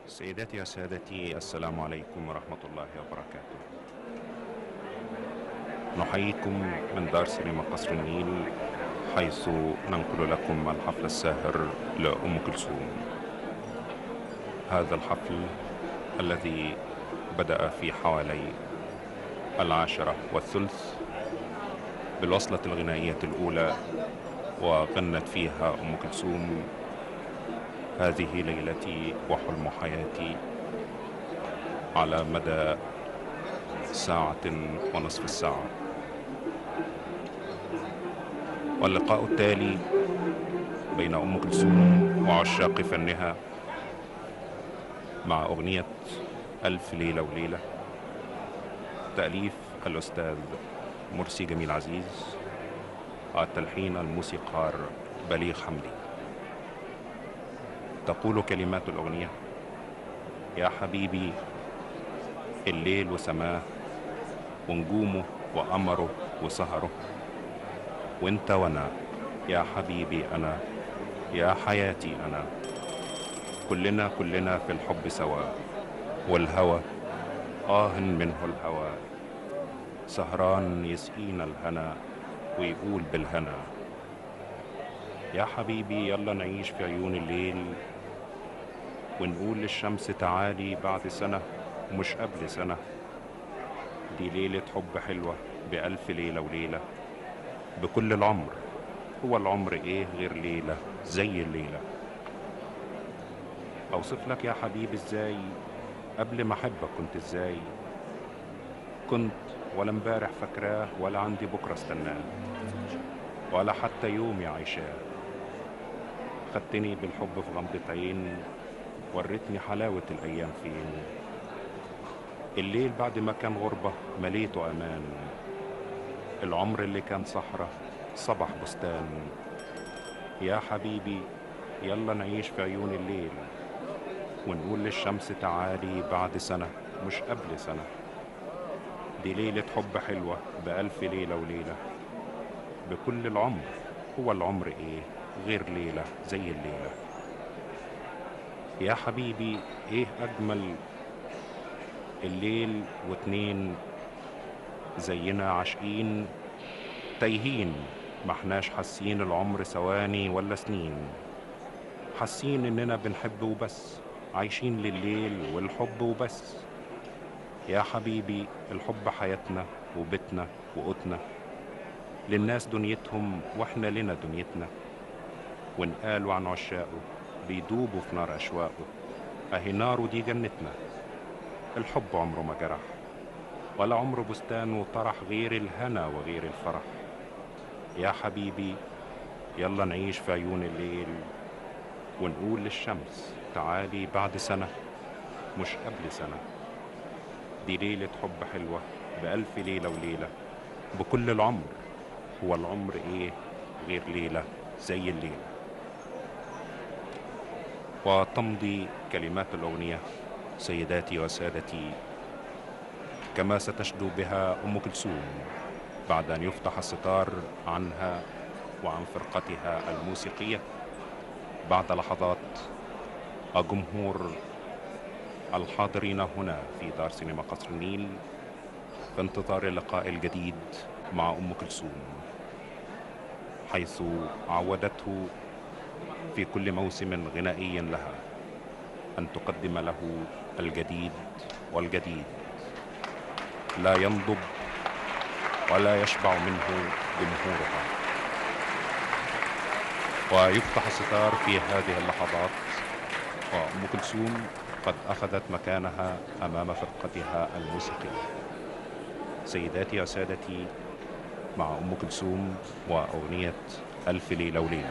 سيداتي وسادتي السلام عليكم ورحمة الله وبركاته نحييكم من دار سينما قصر النيل حيث ننقل لكم الحفل الساهر لأم كلثوم هذا الحفل الذي بدأ في حوالي العاشرة والثلث بالوصلة الغنائية الأولى وغنت فيها أم كلثوم هذه ليلتي وحلم حياتي على مدى ساعة ونصف الساعة واللقاء التالي بين أم كلثوم وعشاق فنها مع أغنية ألف ليلة وليلة تأليف الأستاذ مرسي جميل عزيز التلحين الموسيقار بليغ حمدي تقول كلمات الأغنية يا حبيبي الليل وسماه ونجومه وقمره وسهره وانت وانا يا حبيبي انا يا حياتي انا كلنا كلنا في الحب سوا والهوى آه منه الهوى سهران يسقينا الهنا ويقول بالهنا يا حبيبي يلا نعيش في عيون الليل ونقول للشمس تعالي بعد سنة مش قبل سنة دي ليلة حب حلوة بألف ليلة وليلة بكل العمر هو العمر ايه غير ليلة زي الليلة اوصف لك يا حبيبي ازاي قبل ما احبك كنت ازاي كنت ولا امبارح فاكراه ولا عندي بكرة استناه ولا حتى يومي عايشاه خدتني بالحب في غمضة عين وريتني حلاوة الأيام فين الليل بعد ما كان غربة مليته أمان العمر اللي كان صحراء صبح بستان يا حبيبي يلا نعيش في عيون الليل ونقول للشمس تعالي بعد سنة مش قبل سنة دي ليلة حب حلوة بألف ليلة وليلة بكل العمر هو العمر ايه غير ليلة زي الليلة يا حبيبي ايه اجمل الليل واتنين زينا عاشقين تايهين ما احناش حاسين العمر ثواني ولا سنين حاسين اننا بنحب وبس عايشين لليل والحب وبس يا حبيبي الحب حياتنا وبيتنا وقوتنا للناس دنيتهم واحنا لنا دنيتنا ونقالوا عن عشاقه بيدوبوا في نار أشواقه أهي ناره دي جنتنا الحب عمره ما جرح ولا عمره بستان وطرح غير الهنا وغير الفرح يا حبيبي يلا نعيش في عيون الليل ونقول للشمس تعالي بعد سنة مش قبل سنة دي ليلة حب حلوة بألف ليلة وليلة بكل العمر هو العمر ايه غير ليلة زي الليلة وتمضي كلمات الأغنية سيداتي وسادتي كما ستشدو بها أم كلثوم بعد أن يفتح الستار عنها وعن فرقتها الموسيقية بعد لحظات الجمهور الحاضرين هنا في دار سينما قصر النيل في انتظار اللقاء الجديد مع أم كلثوم حيث عودته في كل موسم غنائي لها أن تقدم له الجديد والجديد لا ينضب ولا يشبع منه جمهورها ويفتح الستار في هذه اللحظات وأم كلثوم قد أخذت مكانها أمام فرقتها الموسيقية سيداتي وسادتي مع أم كلثوم وأغنية ألف ليلة وليلة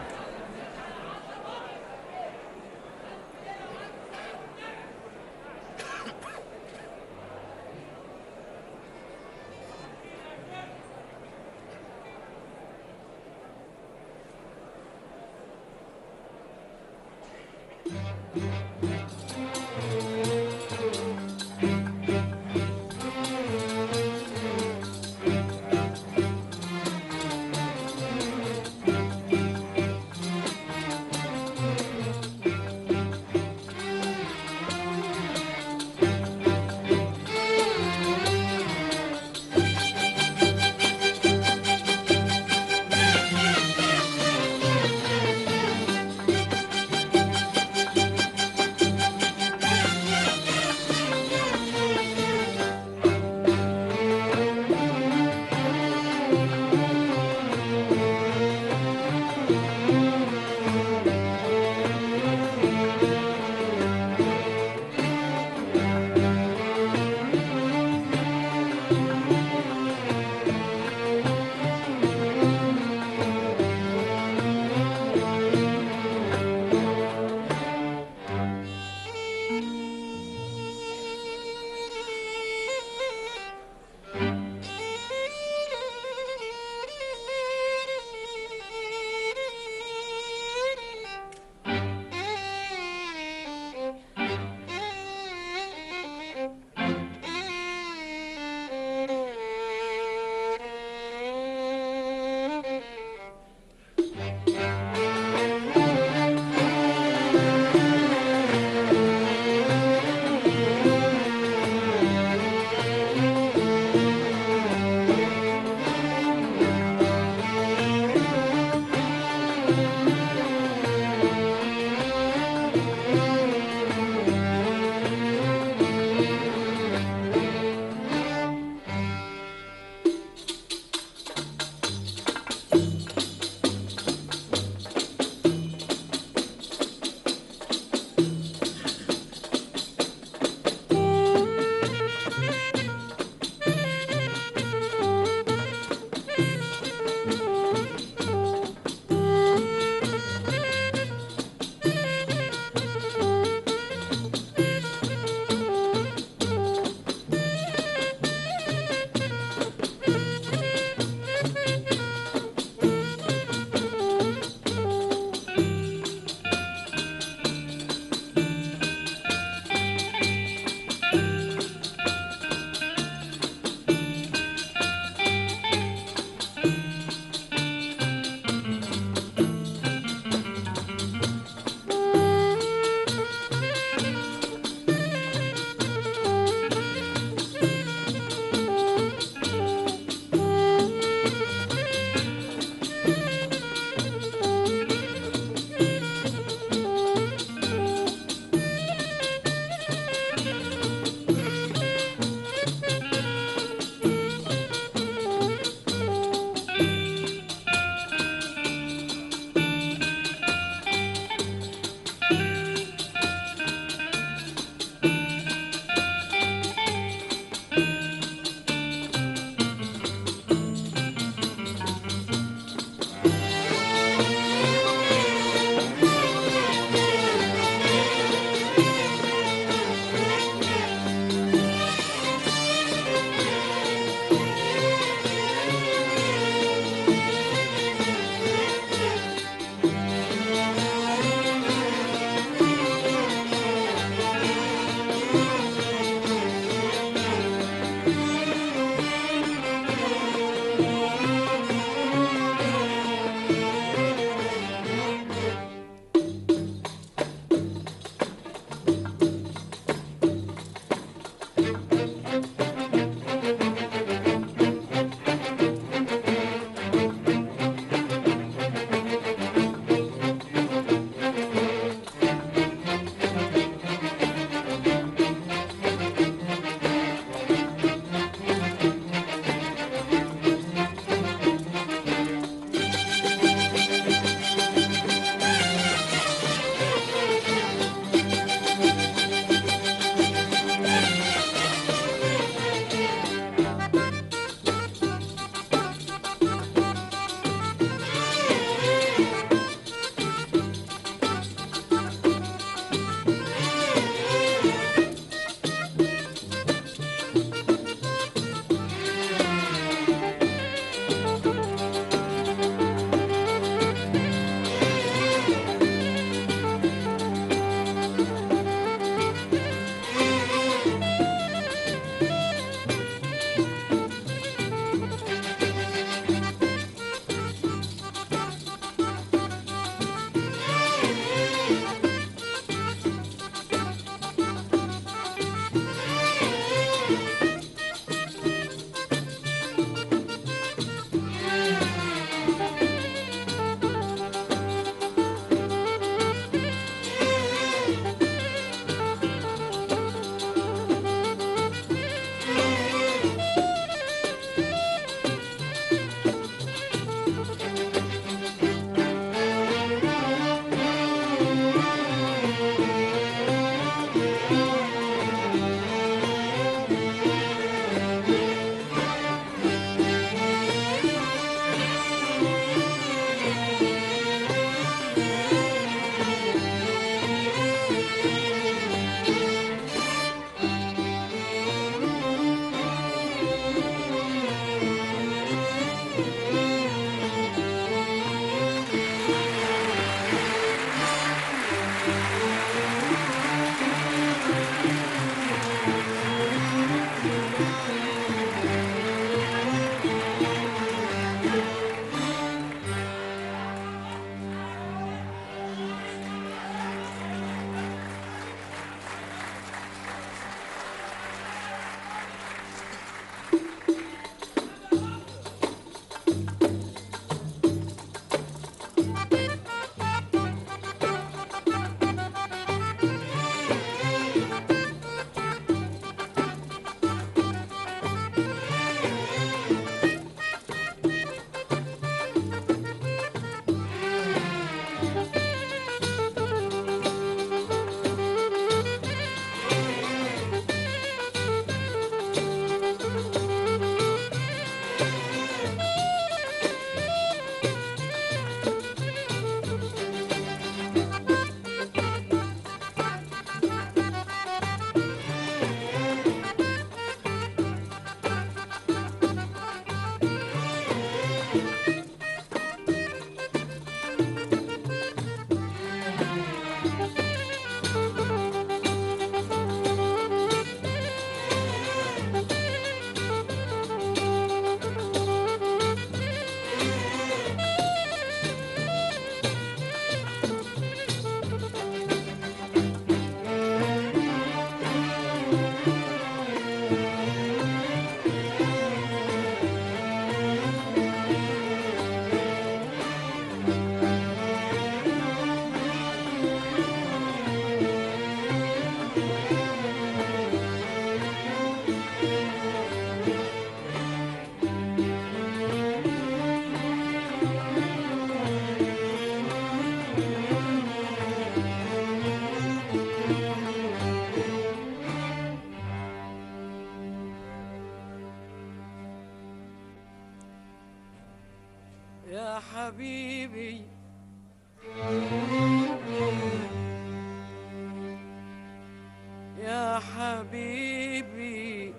يا حبيبي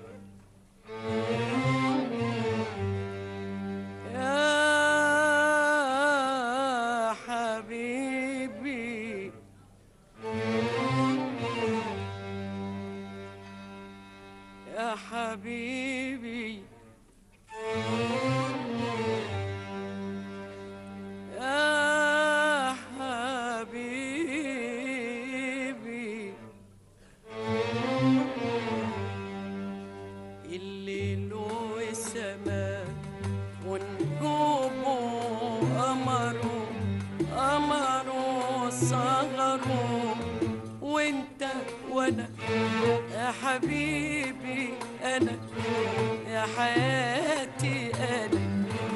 يا حبيبي يا حبيبي يا حبيبي الليل والسماء ونجومه قمره قمره صغره وانت وانا يا حبيبي انا يا حياتي انا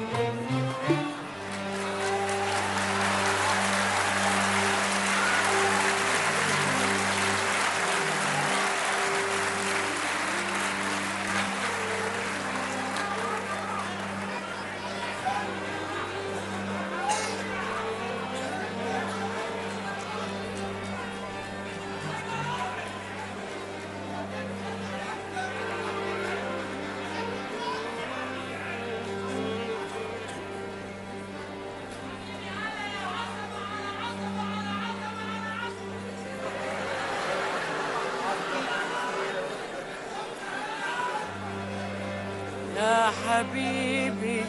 يا حبيبي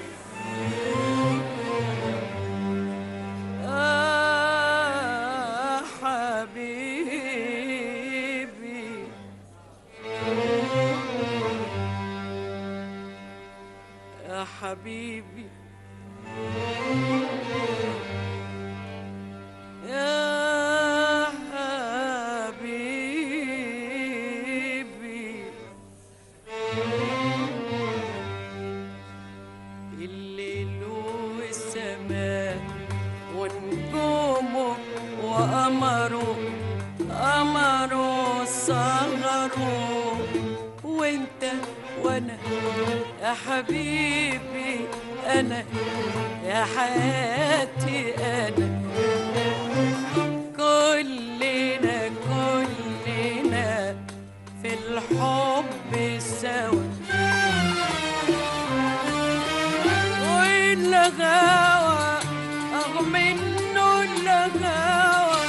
يا حبيبي يا حبيبي يا حبيبي الليل والسماء ونجومه وقمره قمره صغره وانت وانا يا حبيبي انا يا حياتي انا كلنا كلنا في الحب سوا والغاوى رغم انه الغاوى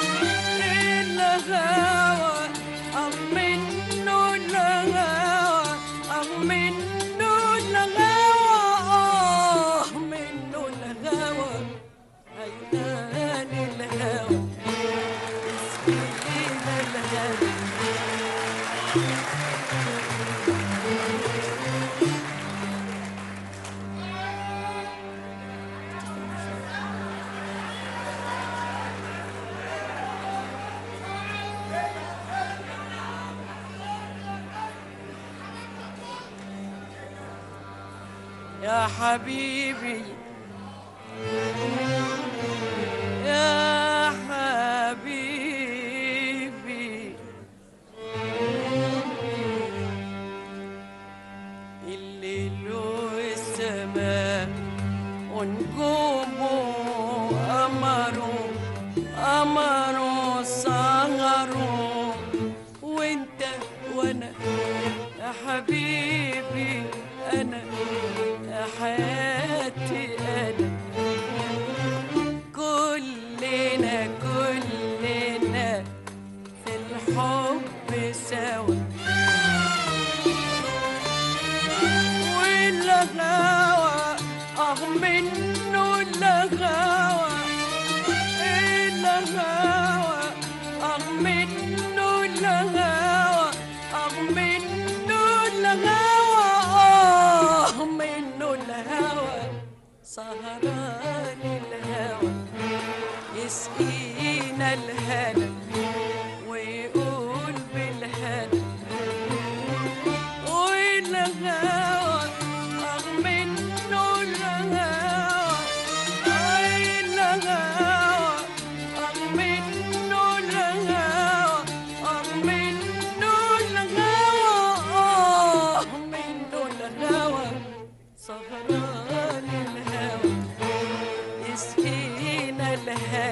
الغاوى رغم انه الغاوى رغم انه الغاوى آه منه الغاوى هينان الهوى يسقينا الهوى يا حبيبي يا حبيبي الليل والسماء ونجومه قمره قمره صغره وانت وانا يا حبيبي انا يا حياتي انا كلنا كلنا في الحب سوا والغاوى رغم انه الغاوى الغاوى رغم انه الغاوى رغم انه الغاوى آه منه الهوى سهران الهوى يسقينا الهنا ويقول بالهنا والهوى رغم انه الهوى الهوى رغم انه الهوى رغم انه الهوى آه منه الهوى سهران الهوى يسقينا الهوى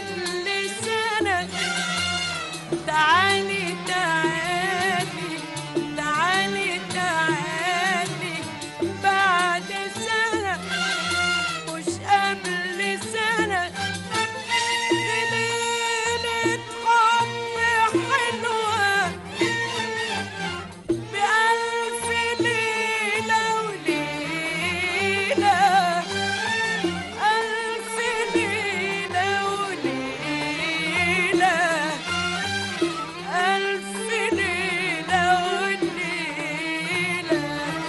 قبل سنة تعالي تعالي تعالي تعالي بعد سنة مش قبل سنة ليلة حب حلوة بألف ليلة وليلة ألف ليلة وليلة ألف ليلة وليلة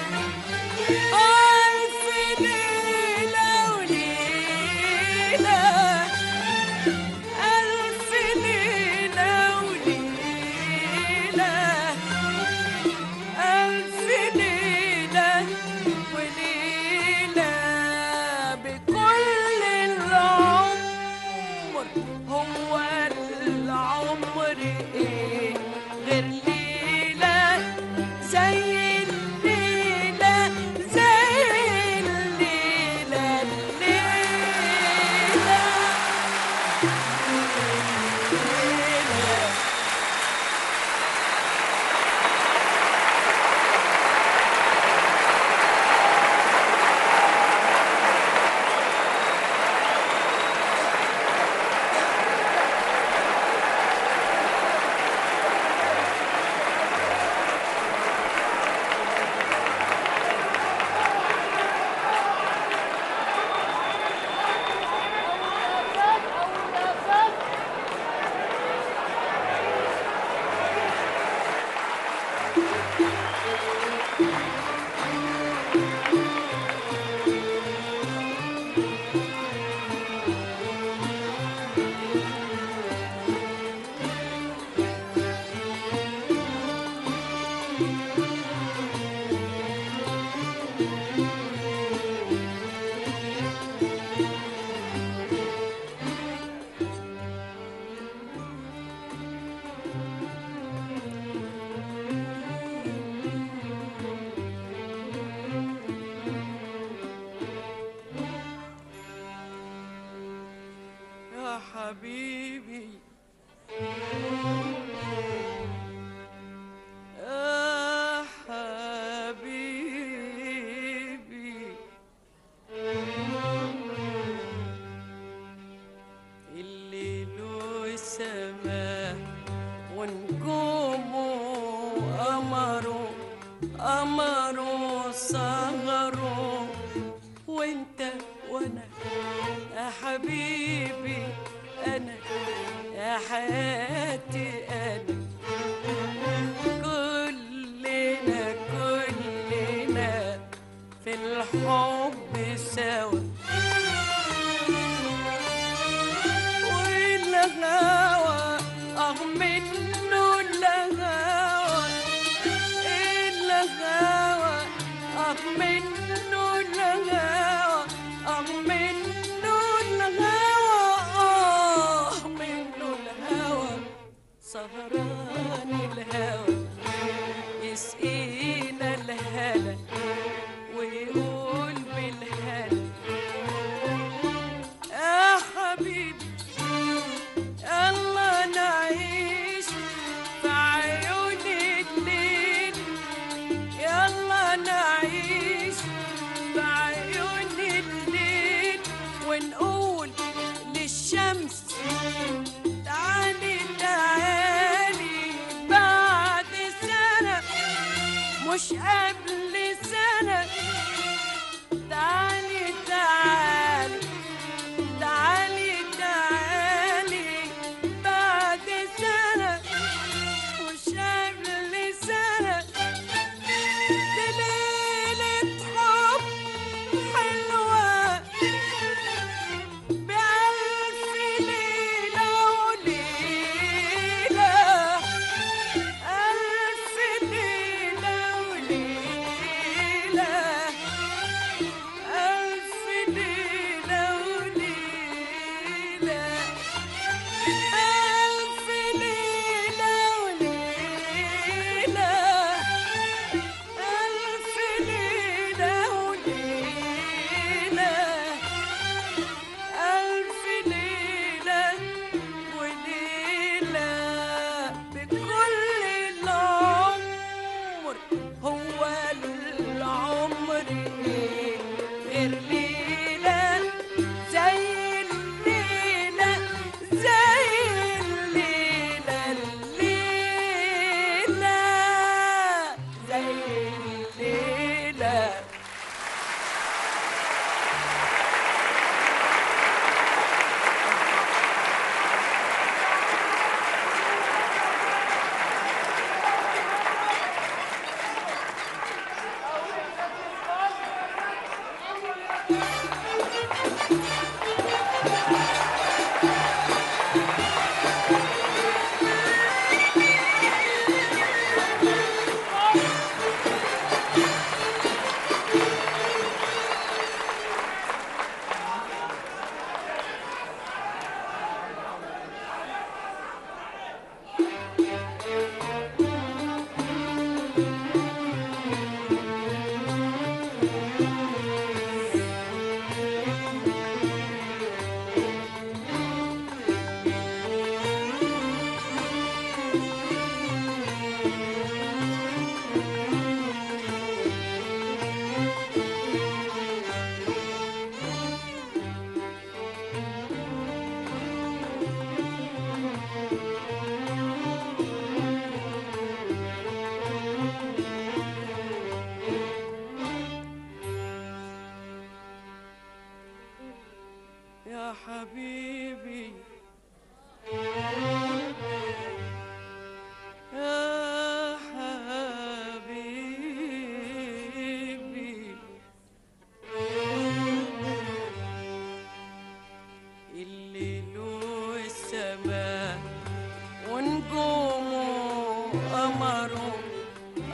ألف ليلة وليلة ألف ليلة وليلة ألف ليلة وليلة بكل العمر هو العمر إيه غير ليلة زي الليلة زي الليلة الليلة الليلة يا حبيبي يا حبيبي الليل والسماء ونجومه قمره قمره صغره وانت وانا يا حبيبي انا يا حياتي انا كلنا كلنا في الحب سوا والهوى اه منه الهوى الهوى اه منه الهوى اه منه الهوى اه منه الهوى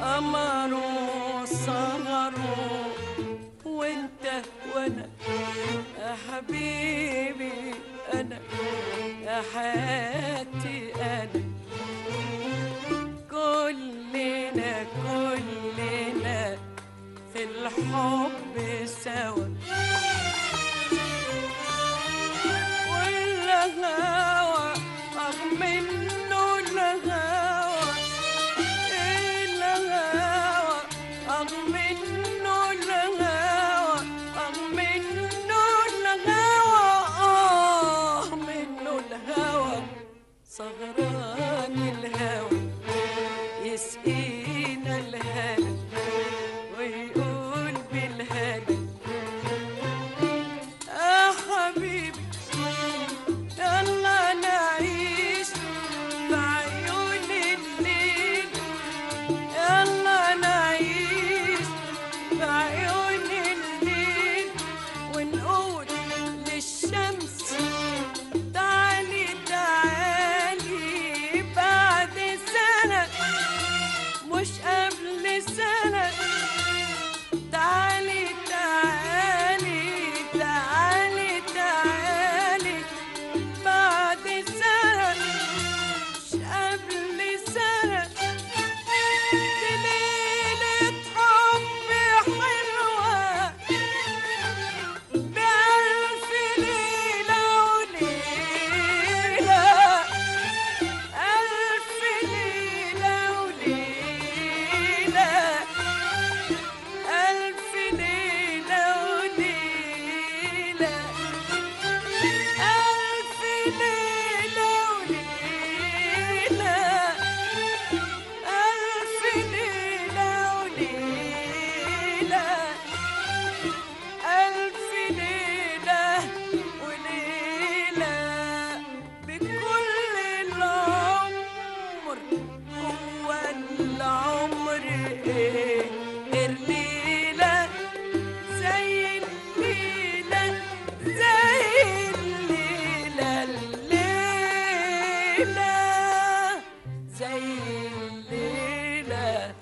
قمروا سهروا وانت وانا يا حبيبي انا يا حياتي انا كلنا كلنا في الحب سوا والهوى رغم انه الهوى الهوى رغم انه الهوى رغم انه الهوى اه منه الهوى سهران الهوى يسقينا الهنا ويقول بالهنا يا حبيبي يلا نعيش بعيون الليل يلا نعيش بعيون الليل ونقول للشمس تعالي تعالي بعد سنة مش قبل سنة تعالي تعالي تعالي تعالي بعد سنة مش قبل سنة دي ليلة حب حلوة بألف ليلة وليلة ألف ليلة وليلة ألف ليلة وليلة ألف ليلة وليلة ألف ليلة وليلة ألف ليلة وليلة بكل العمر هو العمر إيه غير ليلة زي الليلة زي الليلة الليلة زي الليلة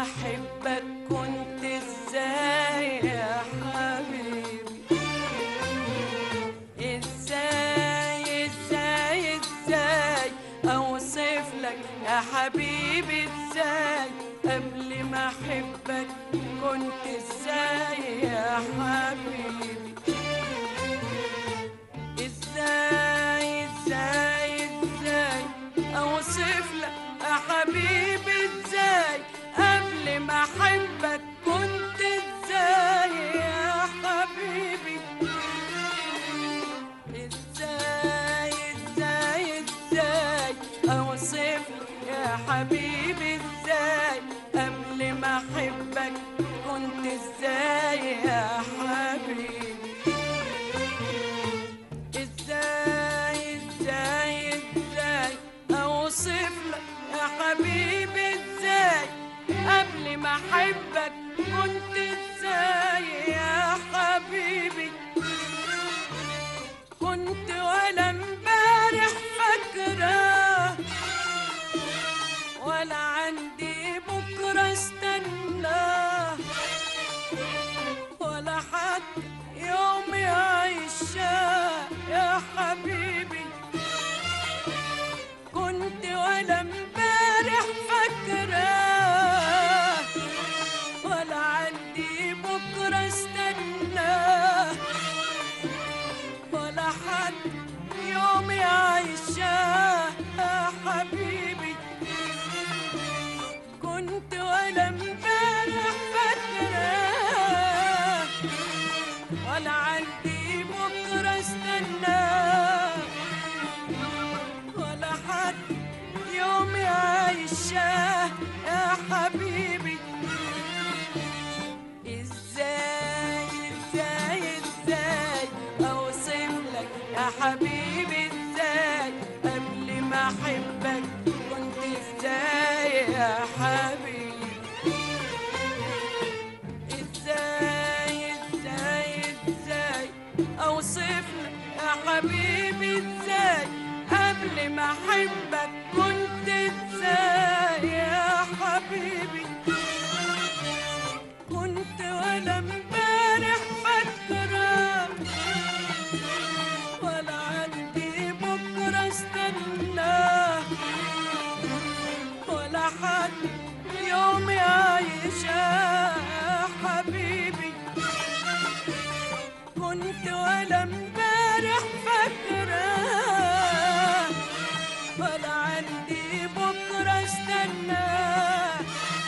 احبك كنت ازاي يا حبيبي ازاي ازاي ازاي اوصف لك يا حبيبي ازاي قبل ما احبك كنت ازاي يا حبيبي ازاي ازاي ازاي اوصف لك يا حبيبي ازاي قبل ما احبك كنت ازاي يا حبيبي ازاي ازاي ازاي اوصف لك يا حبيبي ازاي قبل ما احبك كنت ازاي يا حبيبي ازاي ازاي ازاي اوصف لك يا حبيبي ازاي قبل ما احبك كنت ازاي يا حبيبي كنت ولا امبارح فاكره ولا عندي بكره استناه ولا حد يوم يعيشها يا حبيبي كنت ولا امبارح فاكره ولا عندي بكره استناه ولا حد يوم يعيشها يا حبيبي كنت ولا امبارح فاكره ولا عندي بكره استناه ولا حد يوم يعيشها يا حبيبي ازاي ازاي ازاي اوصف لك يا حبيبي ازاي قبل ما احبك كنت ازاي يا حبيبي ازاي ازاي ازاي اوصف لك يا حبيبي ازاي قبل ما احبك كنت ازاي يا حبيبي كنت ولا امبارح فاكره ولا عندي بكره استناه ولا حد يوم يعيشها يا حبيبي كنت ولا امبارح فاكره ولا عندي بكره استناه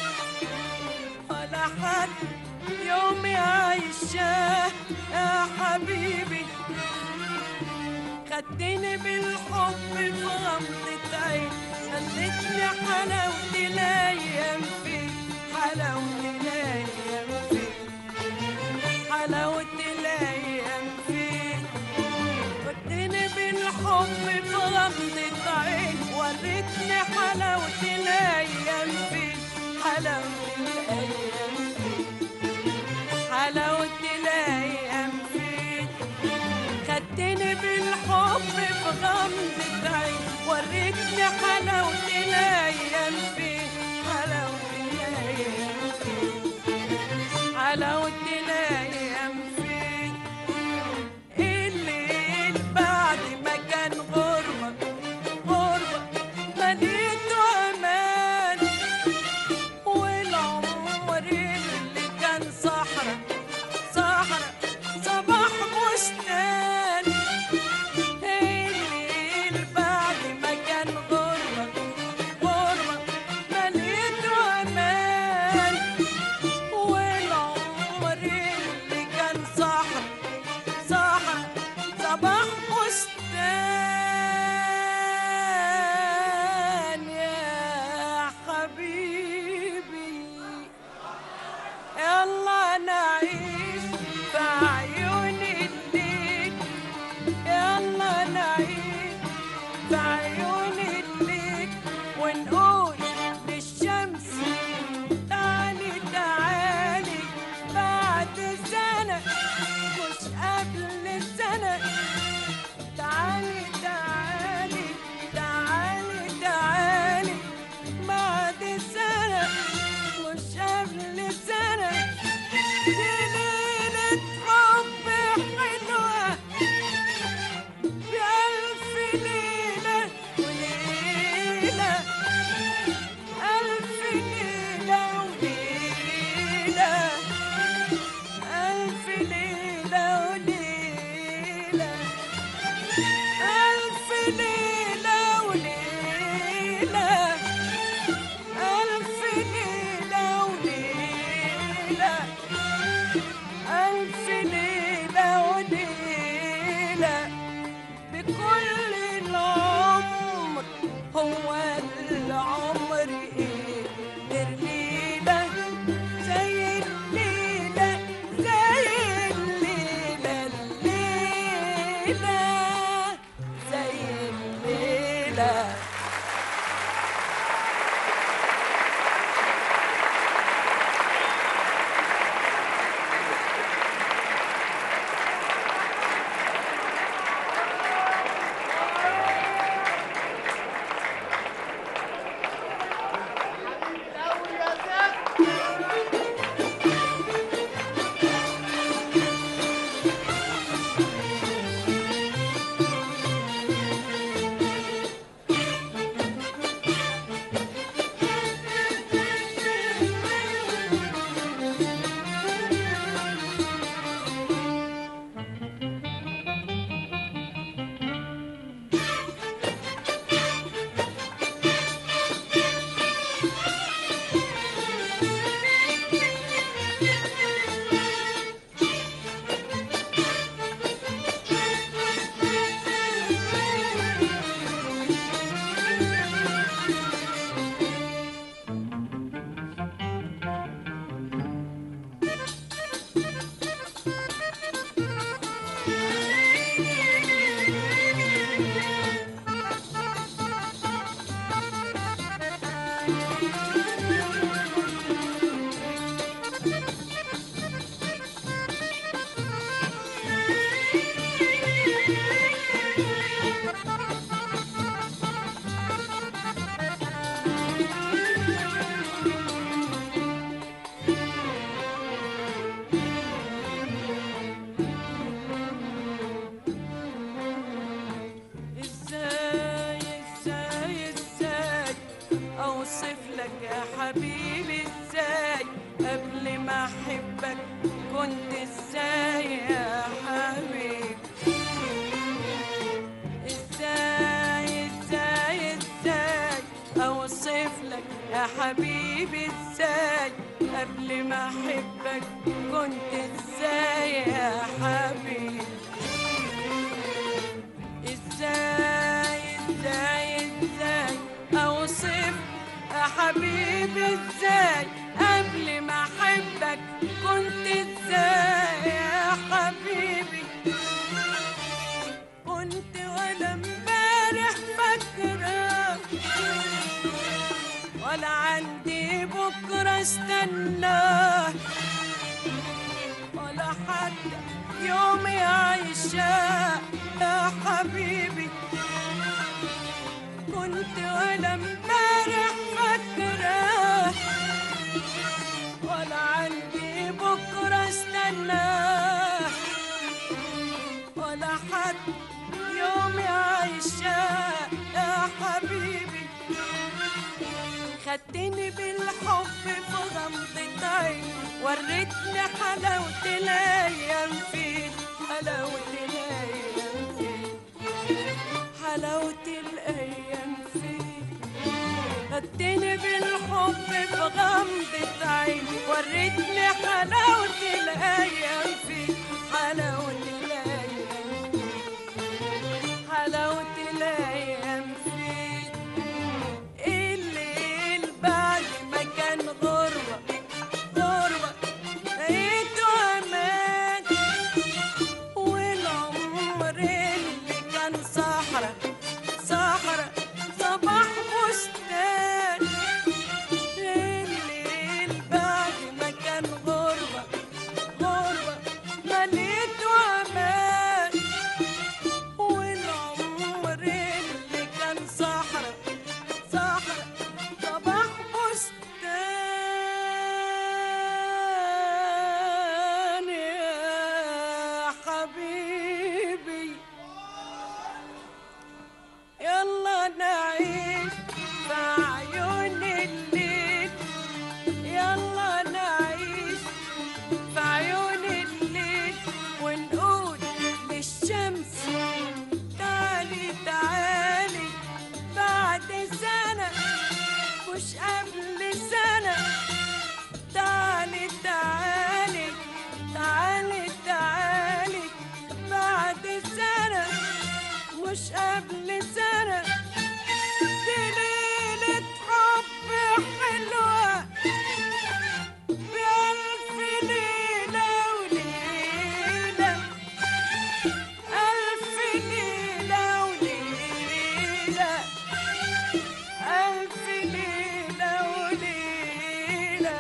ولا حد يوم يعيشها يا حبيبي خدتني بالحب في غمضة عين خلتني حلاوة الأيام فيك حلاوة الأيام فيك حلاوة الأيام فيك خدتني بالحب في غمضة عين وريتني حلاوة الأيام فيك حلاوة الأيام فيك حلاوة الأيام فيك خدتني بالحب في غمضة عين وريتني حلاوة الأيام فيك حلاوة الأيام فيك حلاوة الأيام فيك الليل بعد ما كان غربة غربة مليته أمان والعمر اللي كان صحرا صحرا صباح بستان الليل بعد ما كان غربة غربة ليلة بكل العمر هو العمر ايه غير ليلة زي الليلة زي الليلة الليلة زي الليلة ازاي ازاي ازاي اوصف لك يا حبيبي ازاي قبل ما احبك كنت ازاي يا حبيبي ازاي ازاي ازاي اوصف لك يا حبيبي ازاي قبل ما احبك كنت ازاي يا حبيبي ازاي ازاي ازاي اوصف يا حبيبي ازاي قبل ما احبك كنت ازاي يا حبيبي كنت ولا امبارح فاكره ولا عندي بكره استناه ولا حد يوم يعيشها يا حبيبي كنت ولا امبارح فاكره ولا عندي بكره استناه ولا حد يوم يعيشها يا حبيبي خدتني بالحب في غمضة عين وريتني حلاوة الأيام فيك حلاوة الأيام فيك حلاوة الأيام فيك خدتني بالحب في غمضة عين وريتني حلاوة الأيام فيك حلاوة الأيام فيك حلاوة الأيام فيك الليل بعد ما كان غربة غربة لقيته أمان والعمر اللي كان صحرا صحرا صباح بستان الليل بعد ما كان غربة غربة مش قبل سنة دي ليلة حب حلوة بألف ليلة وليلة ألف ليلة وليلة ألف ليلة وليلة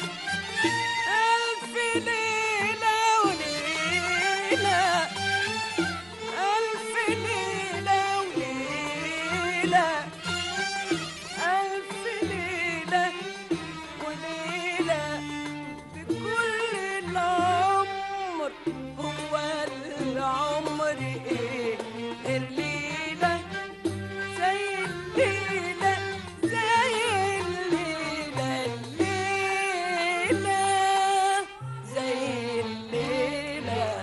ألف ليلة وليلة ألف ليلة وليلة ألف ليلة وليلة بكل العمر هو العمر إيه غير ليلة زي الليلة زي الليلة الليلة زي الليلة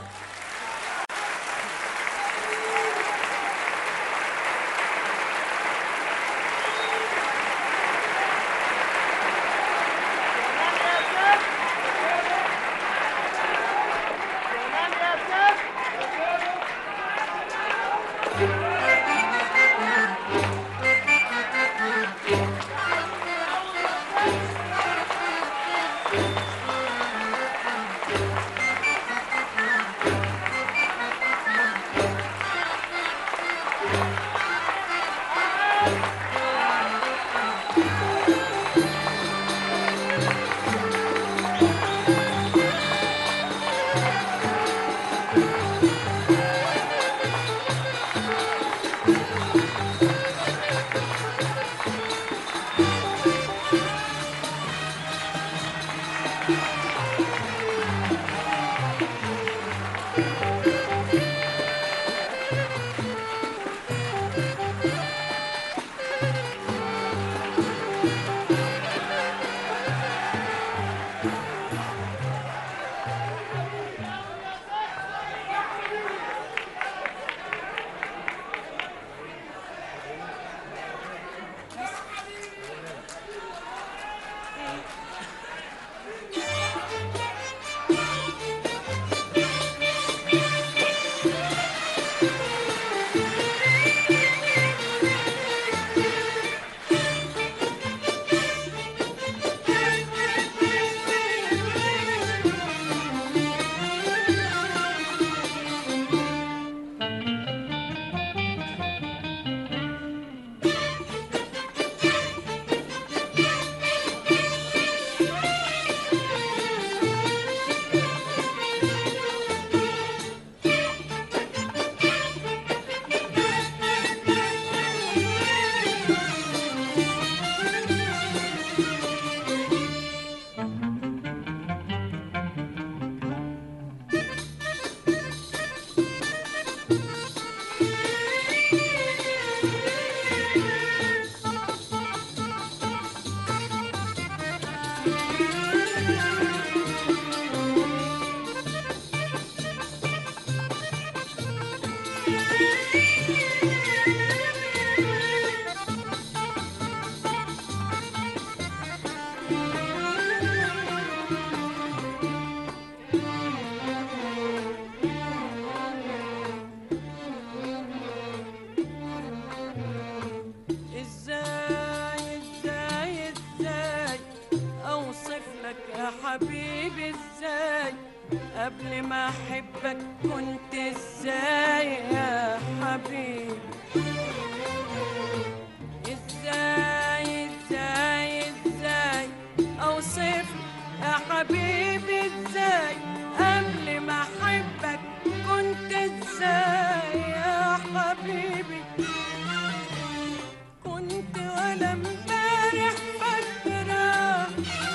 ازاي ازاي ازاي اوصف لك يا حبيبي ازاي قبل ما احبك كنت ازاي يا حبيبي ازاي ازاي ازاي اوصف يا حبيبي ازاي قبل ما احبك كنت ازاي يا حبيبي كنت ولا امبارح فاكرة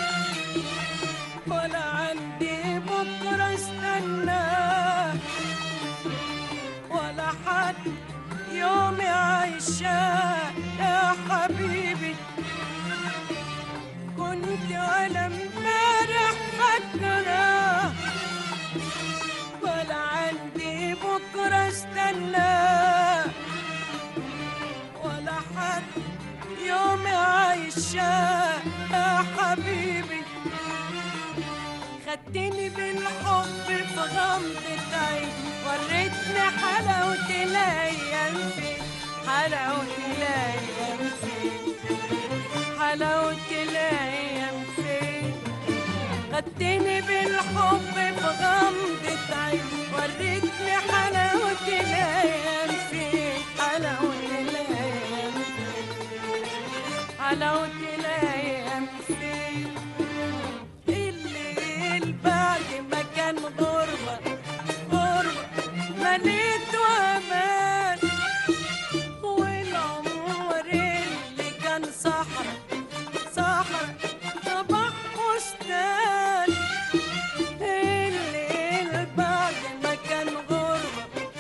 ولا عندي بكرة استنى ولا حد يومي عايشاه يا حبيبي كنت ولا امبارح فاكرة ولا عندي بكرة استنى ولا حد يومي عايشة يا حبيبي خدت خدتني بالحب في غمضة عين وريتني حلاوة الأيام فين حلاوة الأيام فين حلاوة الأيام فين خدتني بالحب في غمضة عين وريتني حلاوة الأيام فين حلاوة الأيام حلاوة الأيام فين الليل بعد ما كان غربة غربة مليته أمان والعمر اللي كان صحرا صحرا صباح بستان الليل بعد ما كان غربة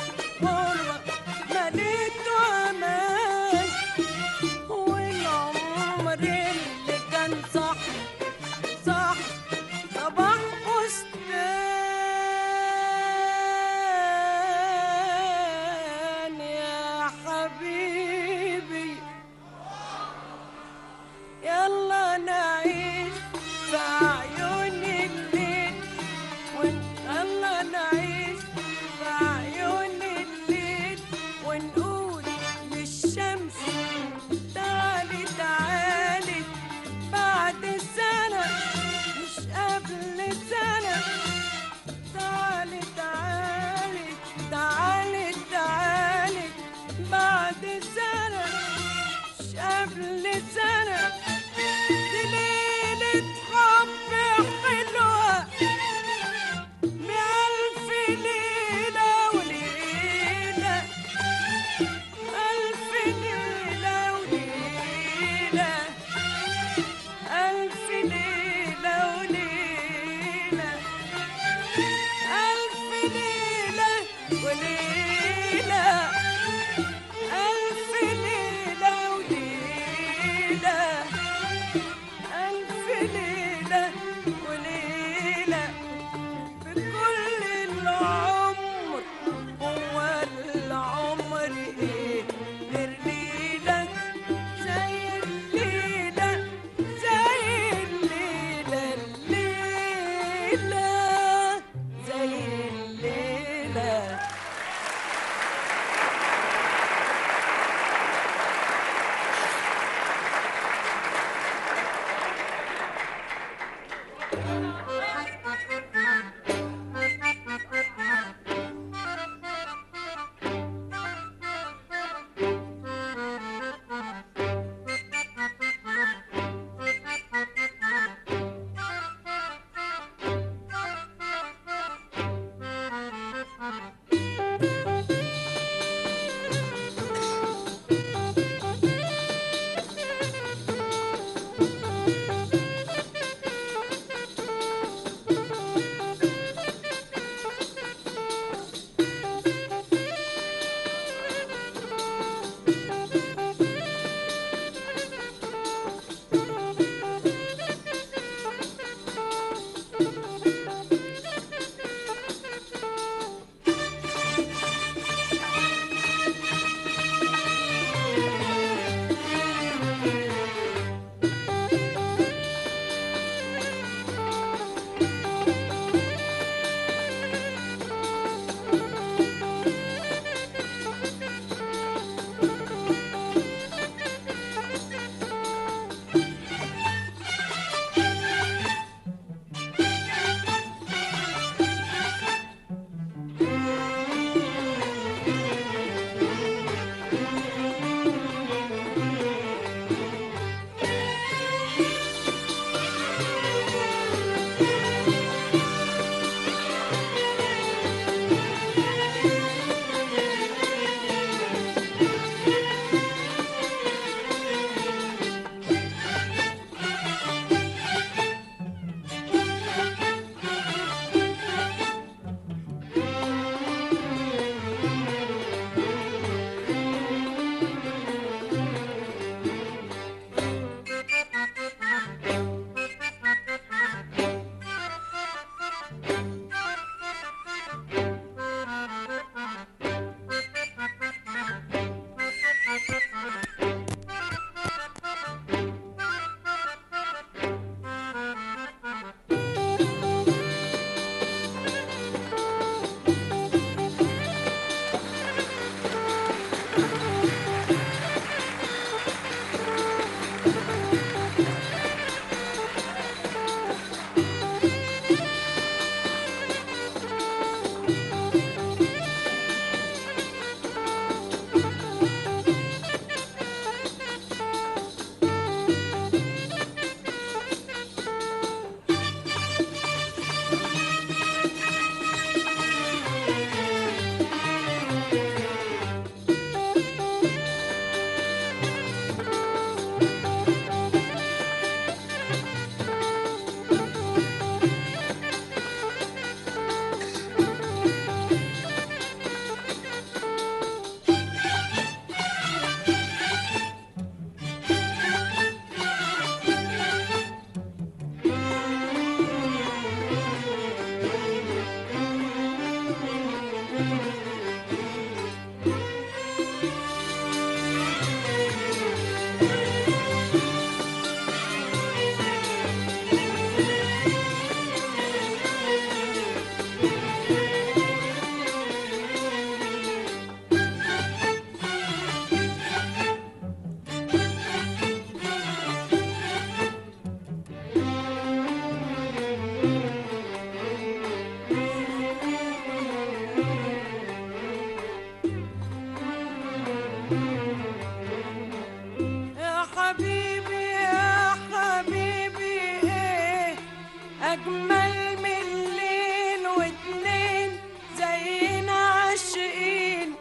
يا حبيبي يا حبيبي ايه اجمل من ليل واتنين زينا عاشقين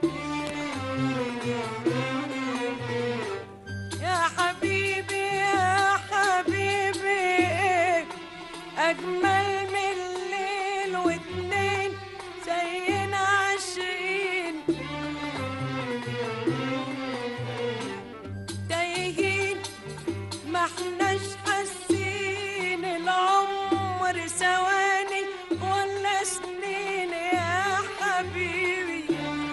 يا حبيبي يا حبيبي ايه اجمل من ليل واتنين زينا عاشقين تايهين ما احناش حاسين العمر ثواني ولا سنين يا حبيبي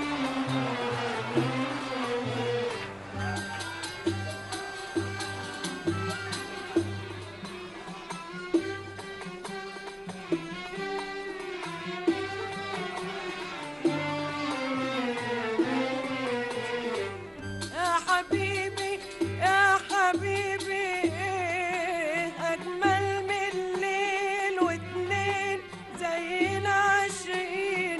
يا حبيبي يا حبيبي إيه أجمل من ليل واتنين زينا عاشقين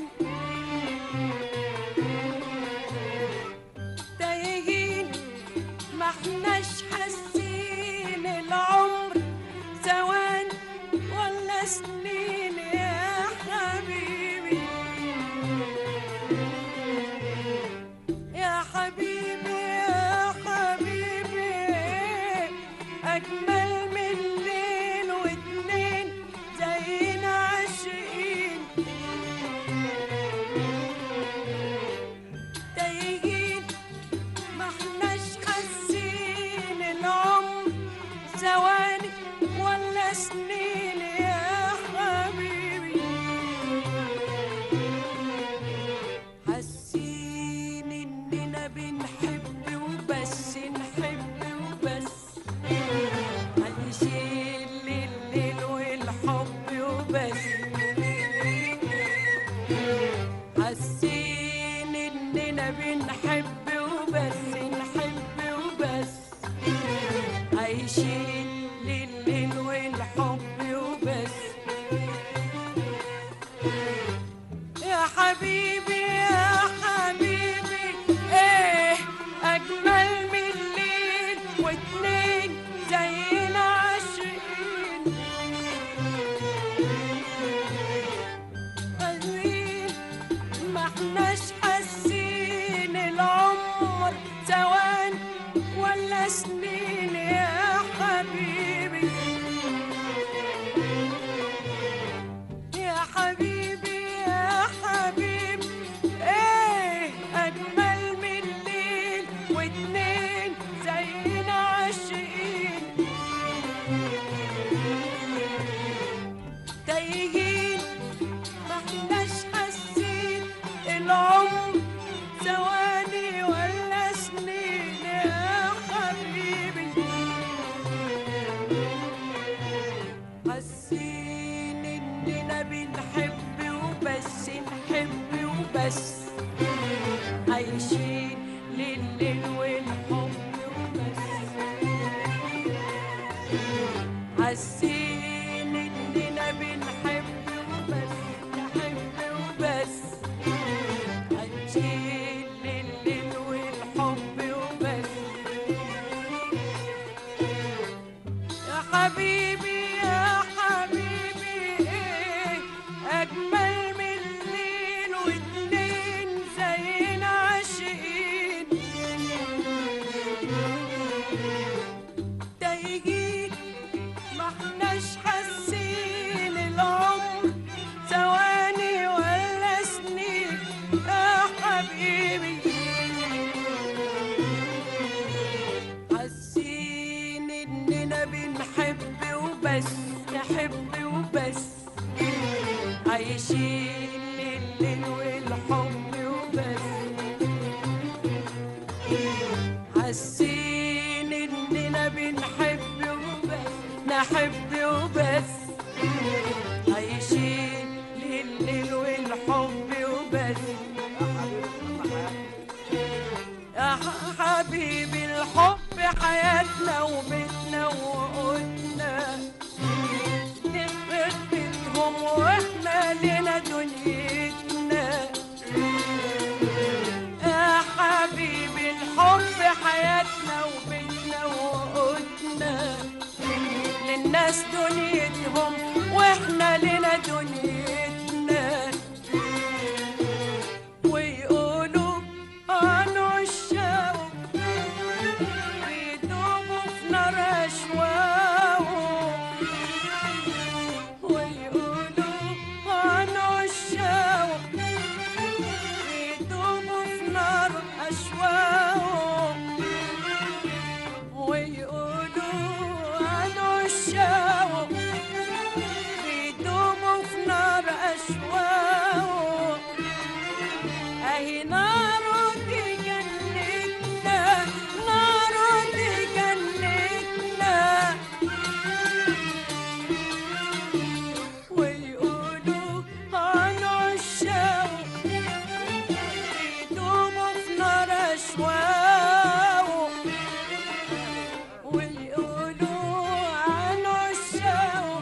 تايهين ما احناش حاسين العمر ثواني ولا سنين يا حبيبي يا حبيبي يا حبيبي أجمل من ليل واتنين زينا عاشقين تايهين ما احناش حاسين العمر ثواني ولا سنين يا حبيبي حاسين اننا بنحب وبس نحب وبس هنشيل الليل والحب وبس حاسين اننا بنحب وبس نحب وبس عايشين لليل والحب وبس يا حبيبي يا حبيبي ايه اجمل من الليل واتنين زينا عاشقين قادرين ما احناش حاسين العمر ثواني ولا سنين يا حبيبي يا حبيبي يا حبيبي ايه اجمل من الليل واتنين زينا عاشقين تايهين ما احناش حاسين العمر ثواني ولا سنين يا حبيبي حاسين اننا بنحب وبس نحب وبس عايشين لليل والحب وبس حاسين اننا بنحب وبس نحب وبس عايشين لليل والحب وبس يا حبيبي يا حبيبي ايه اجمل من الليل واتنين زينا عاشقين تايهين ما احناش حاسين العمر ثواني ولا سنين يا حبيبي حاسين اننا بنحب وبس نحب وبس عايشين لليل والحب وبس حاسين اننا بنحب وبس نحب وبس عايشين لليل والحب وبس يا حبيبي الحب حياتنا وبيتنا وقوتنا نخرب بيتهم واحنا لنا دنيتنا يا حبيبي الحب ناس دنيتهم واحنا لنا دنيتنا ويقولوا عن عشاق بيدوبوا في نار أشواق ويقولوا عن عشاق بيدوبوا في نار أشواق ويقولوا عن عشاق بيدوبوا في نار أشواق أهي نار دي جنتنا نار دي جنتنا ويقولوا عن عشاق بيدوبوا في نار أشواق ويقولوا عن عشاق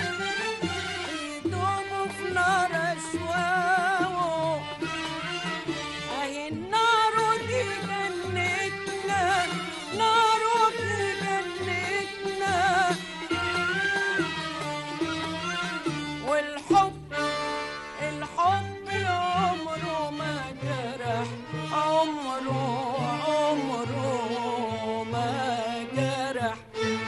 بيدوبوا في نار أشواق أهي النار دي جنتنا نار دي جنتنا والحب الحب عمره ما جرح عمره عمره ما جرح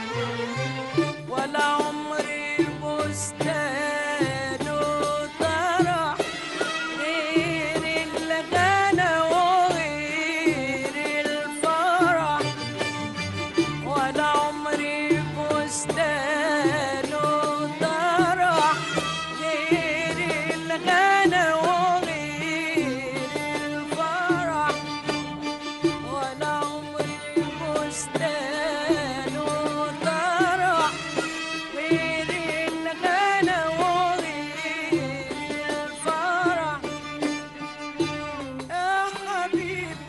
ولا عمري بستان طرح غير الغنى وغير الفرح ولا عمري بستان طرح غير الغنى وغير الفرح ولا عمري بستان طرح غير الغنى وغير الفرح يا حبيبي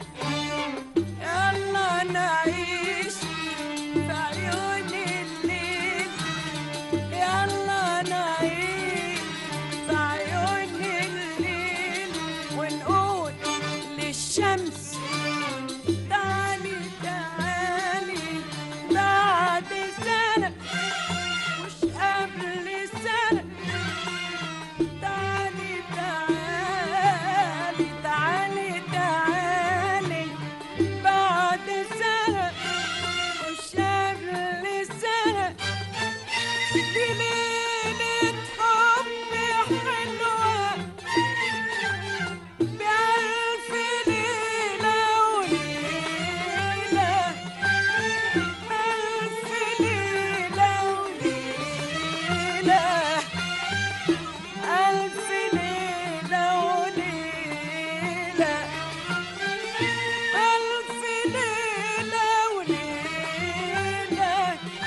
يلا نعيش في عيون الليل يلا نعيش في عيون الليل ونقول للشمس تعالي تعالي بعد سنة مش قبل سنة تعالي تعالي تعالي تعالي بعد سنة مش قبل سنة دي ليلة حب حلوة بألف ليلة وليلة ألف ليلة وليلة ألف ليلة وليلة ألف ليلة وليلة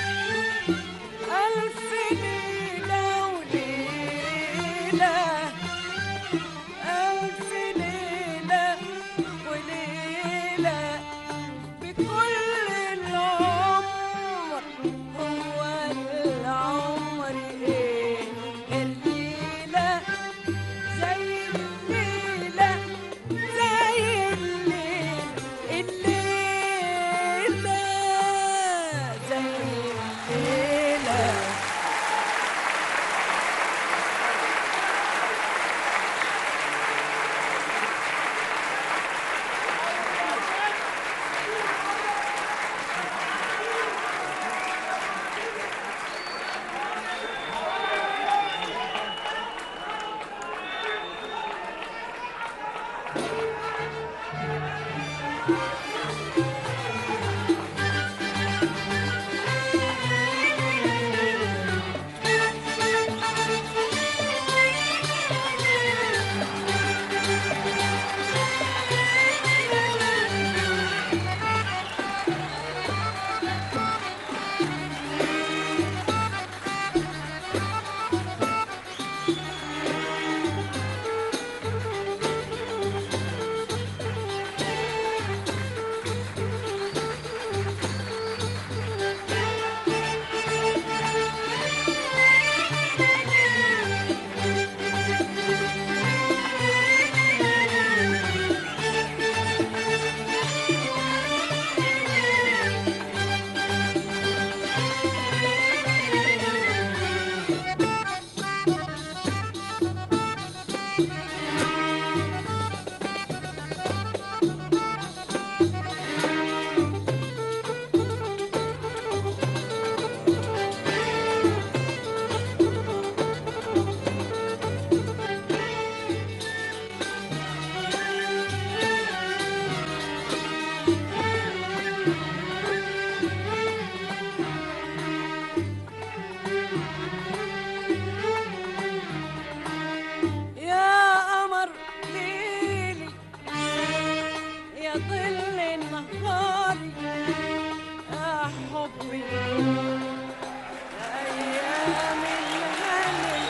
ألف ليلة وليلة ألف ليلة وليلة بكل العمر هو العمر إيه الليلة زي الليلة زي الليل الليلة زي الليلة ظل النهار يا حبي يا أيام الهنا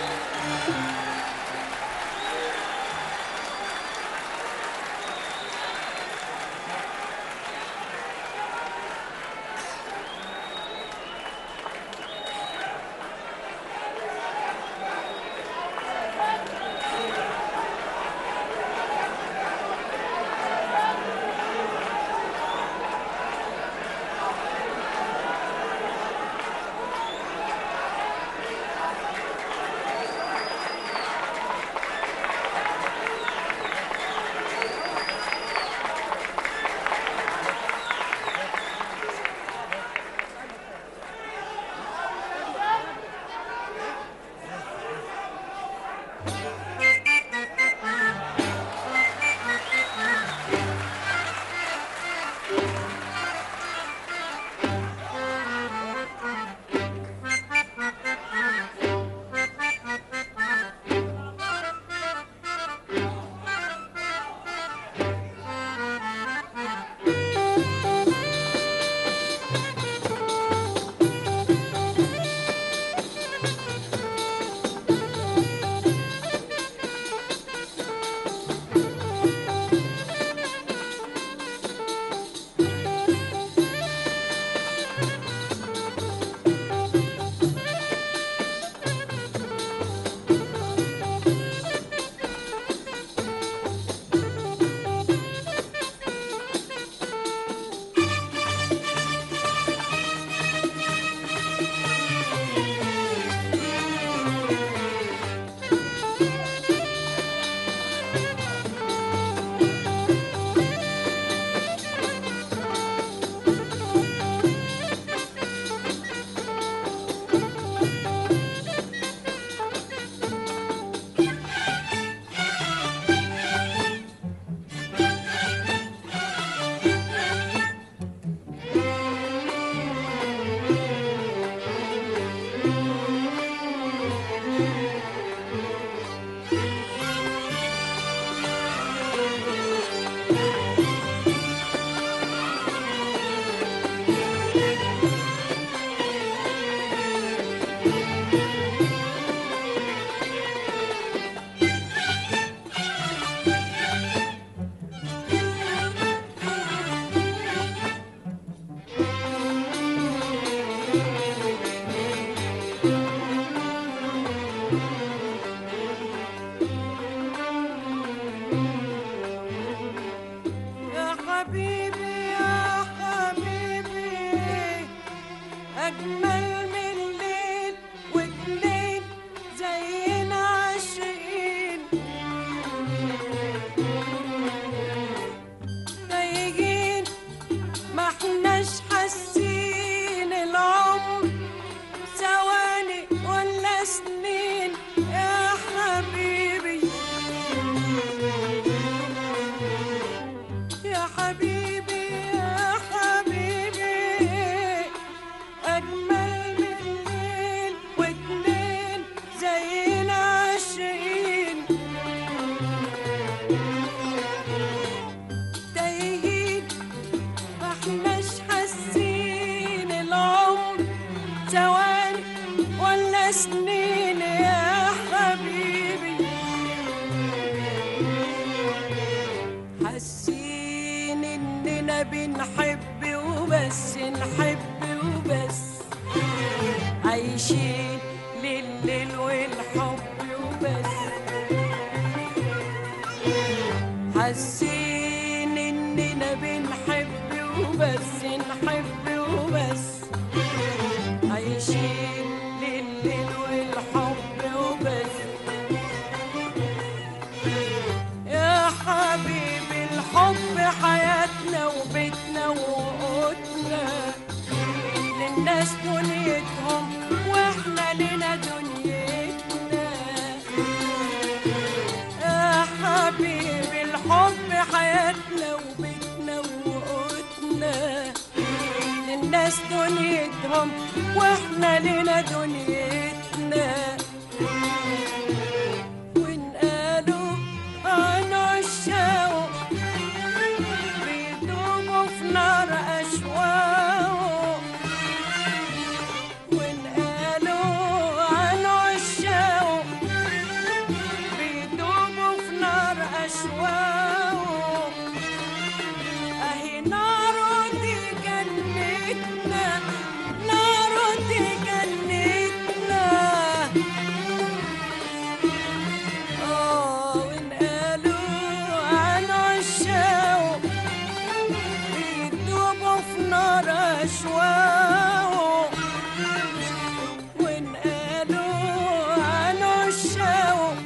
يا حبيبي يا حبيبي أجمل من ليل واتنين زينا عاشقين تايهين ما احناش حاسين العمر ثواني ولا سنين يا حبيبي يا حبيبي يا حبيبي أجمل من ليل واتنين زينا عاشقين تايهين ماحناش حاسين العمر ثواني ولا سنين يا حبيبي حاسين اننا بنحب وبس نحب وبس عايشين لليل والحب وبس حاسين اننا بنحب وبس نحب وبس عايشين لليل والحب وبس يا حبيبي الحب حياتنا وبيتنا وقوتنا للناس دنيتهم واحنا لنا دنيتنا يا حبيبي الحب حياتنا وبيتنا وقوتنا للناس دنيتهم واحنا لنا دنيتنا وإن قالوا عن عشاق أشواقه ونقالوا عنه الشوق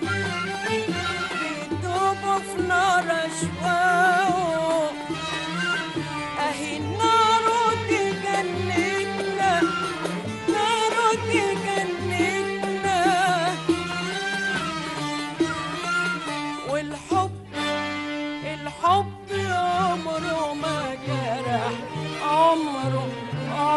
بيدوبوا في نار أشواقه أهي النار دي جنتنا نار دي جنتنا والحب الحب عمره ما جرح عمره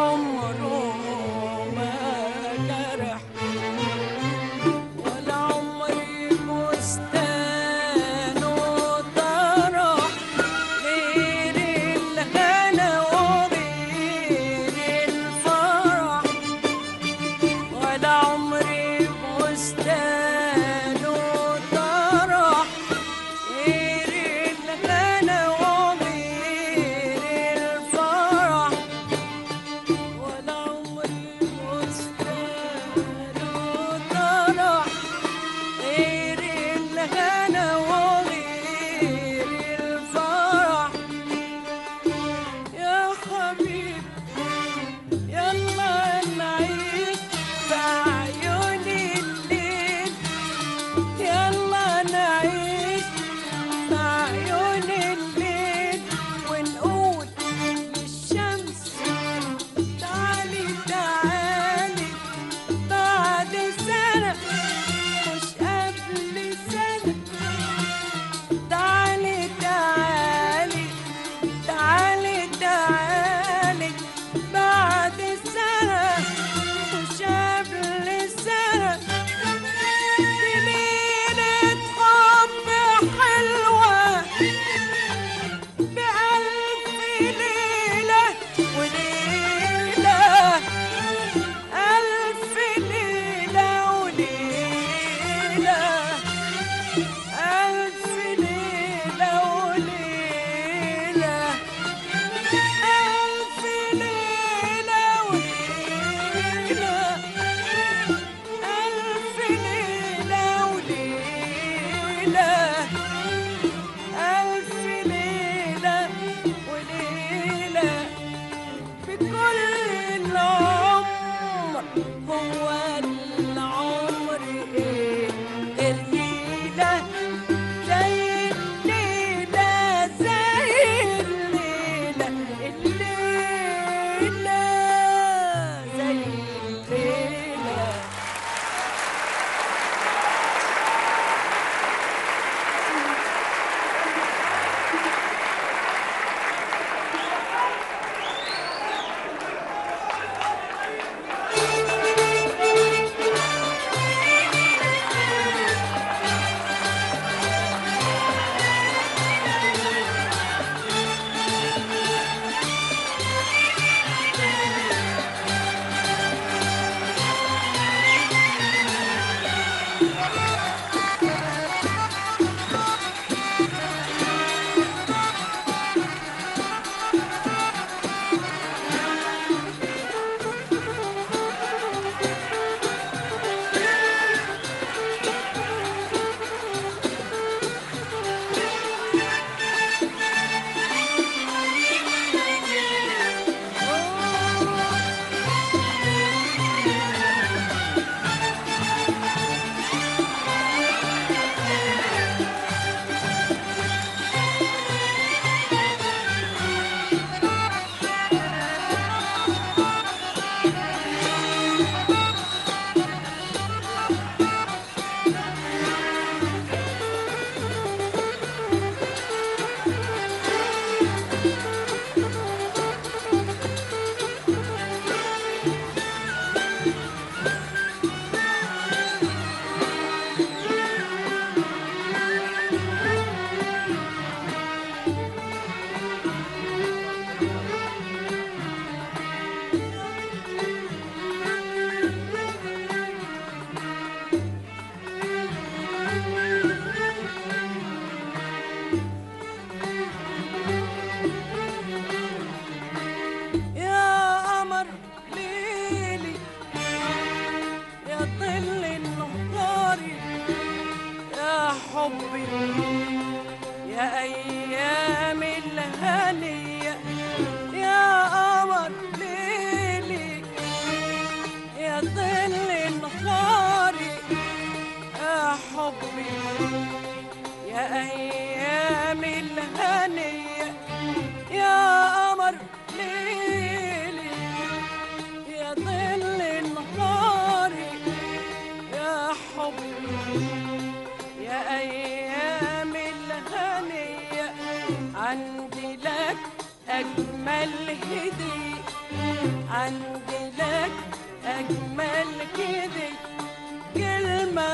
أجمل هدية عندي لك أجمل كده كلمة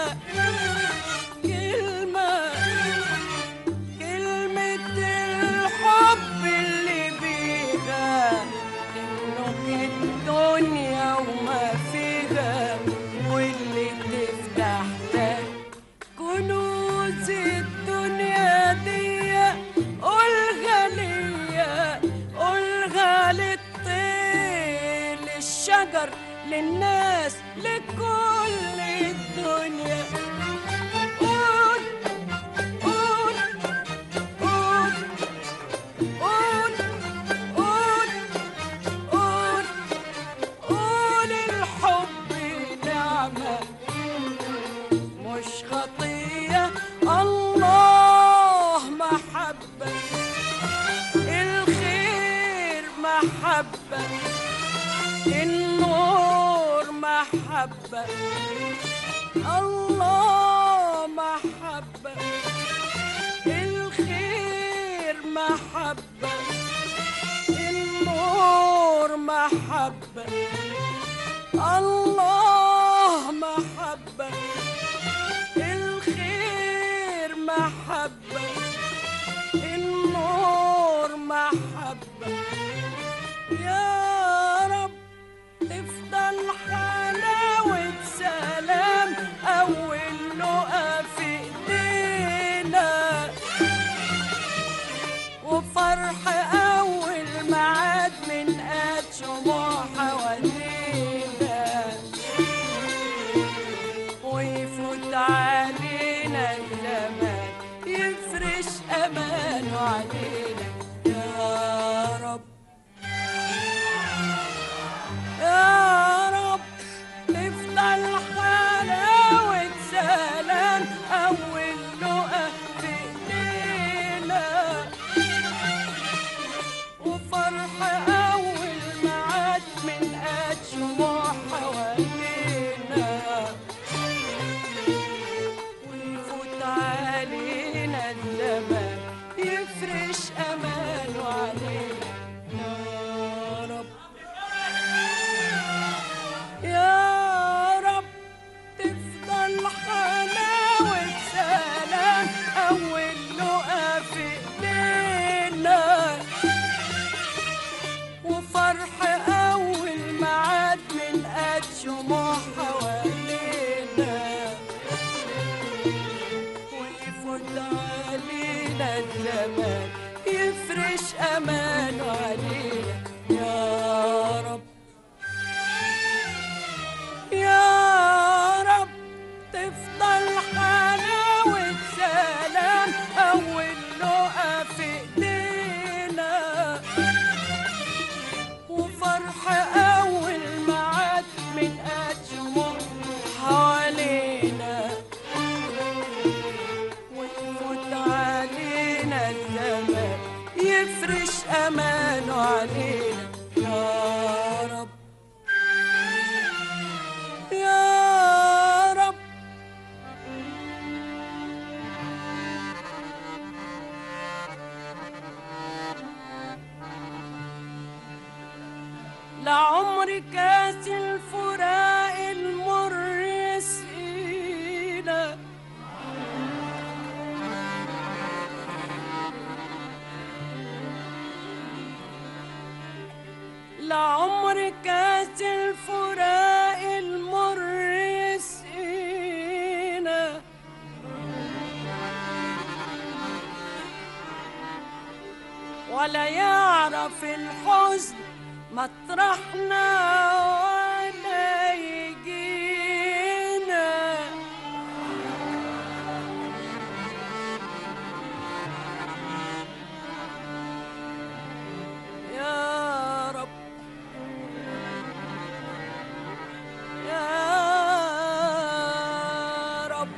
كلمة كلمة الحب اللي بيها تملك الدنيا وما فيها واللي تفتح لك كنوز الدنيا دي قولها ليا قولها للطير للشجر للناس لكل الدنيا قول قول قول قول قول قول قول الحب نعمة مش خطية الله محبة الخير محبة النور محبة الله محبة الخير محبة النور محبة الله محبة الخير محبة النور محبة يا رب تفضل حلاوة سلام أول لقا في إيدينا وفرح أول معاد من قد شموع حوالينا ويفوت علينا الزمان يفرش أمانه علينا يا رب يا رب تفضل حلاوة سلام أول لقا في إيدينا وفرح أول معاد من قد شموع حوالينا ويفوت علينا الزمان يفرش أمانه علينا يا رب يا رب تفضل حلاوة سلام أول لقا في إيدينا وفرح أول معاد من قد شموع حوالينا ويفوت علينا الزمان يفرش أمانه علينا يا رب يا رب تفضل حلاوة سلام أول لقا في إيدينا وفرح أول معاد من قد شموع حوالينا ويفوت علينا الزمان يفرش أمانه علينا يا رب يا رب لعمر كاس الفراق المر يسقينا لعمر كاس الفراق المر يسقينا ولا يعرف الحزن مطرحنا ولا يجينا يا رب يا رب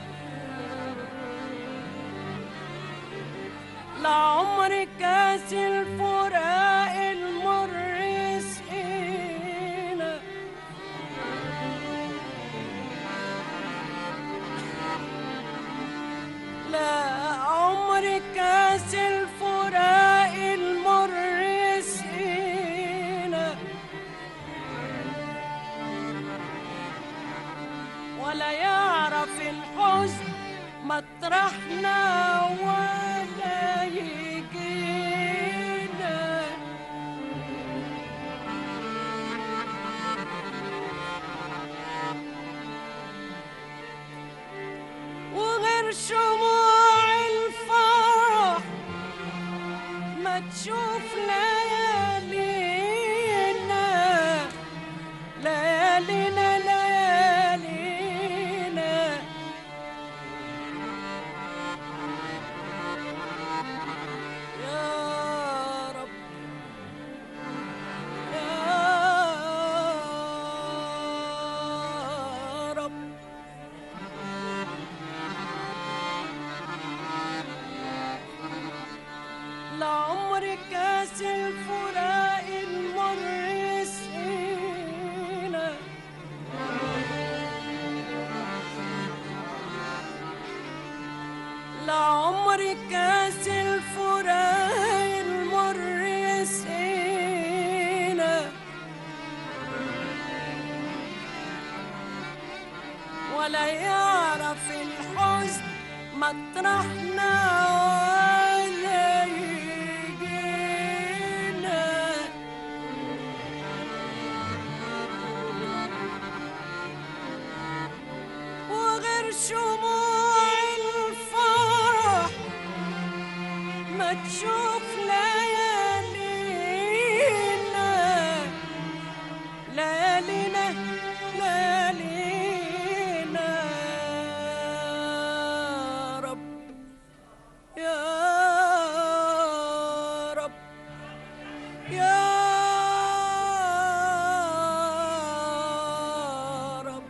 لعمر كاس الفراق المر يسقينا مطرحنا ولا يجينا وغير شموع الفرح ما تشوف ليالينا ليالينا ليالينا يا رب يا رب لعمر كاس الفراق المر يسقينا لعمر كاس الفراق المر يسقينا ولا يعرف الحزن مطرحنا ولا يجينا وغير شموع الفرح ما تشوف ليالينا ليالينا ليالينا يا رب يا رب يا رب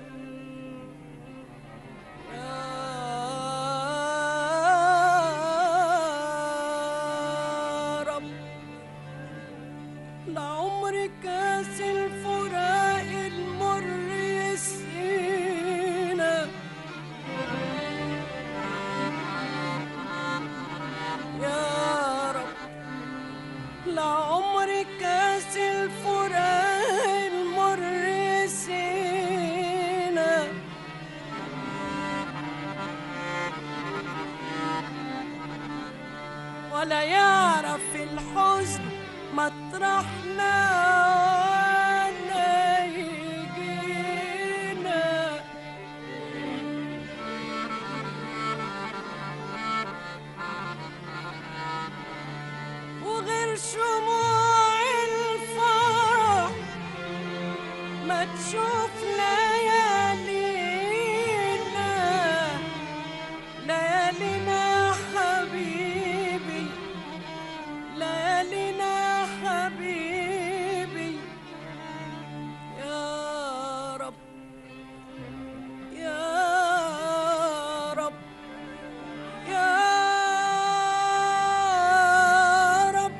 يا رب لعمر كاس الفراق المر يسقينا يا رب لعمر كاس الفراق المر يسقينا ولا يعرف الحزن مطرحنا ولا يجينا وغير شموع الفرح ما تشوف ليالينا ليالينا حبيبي ليالينا حبيبي يا رب يا رب يا رب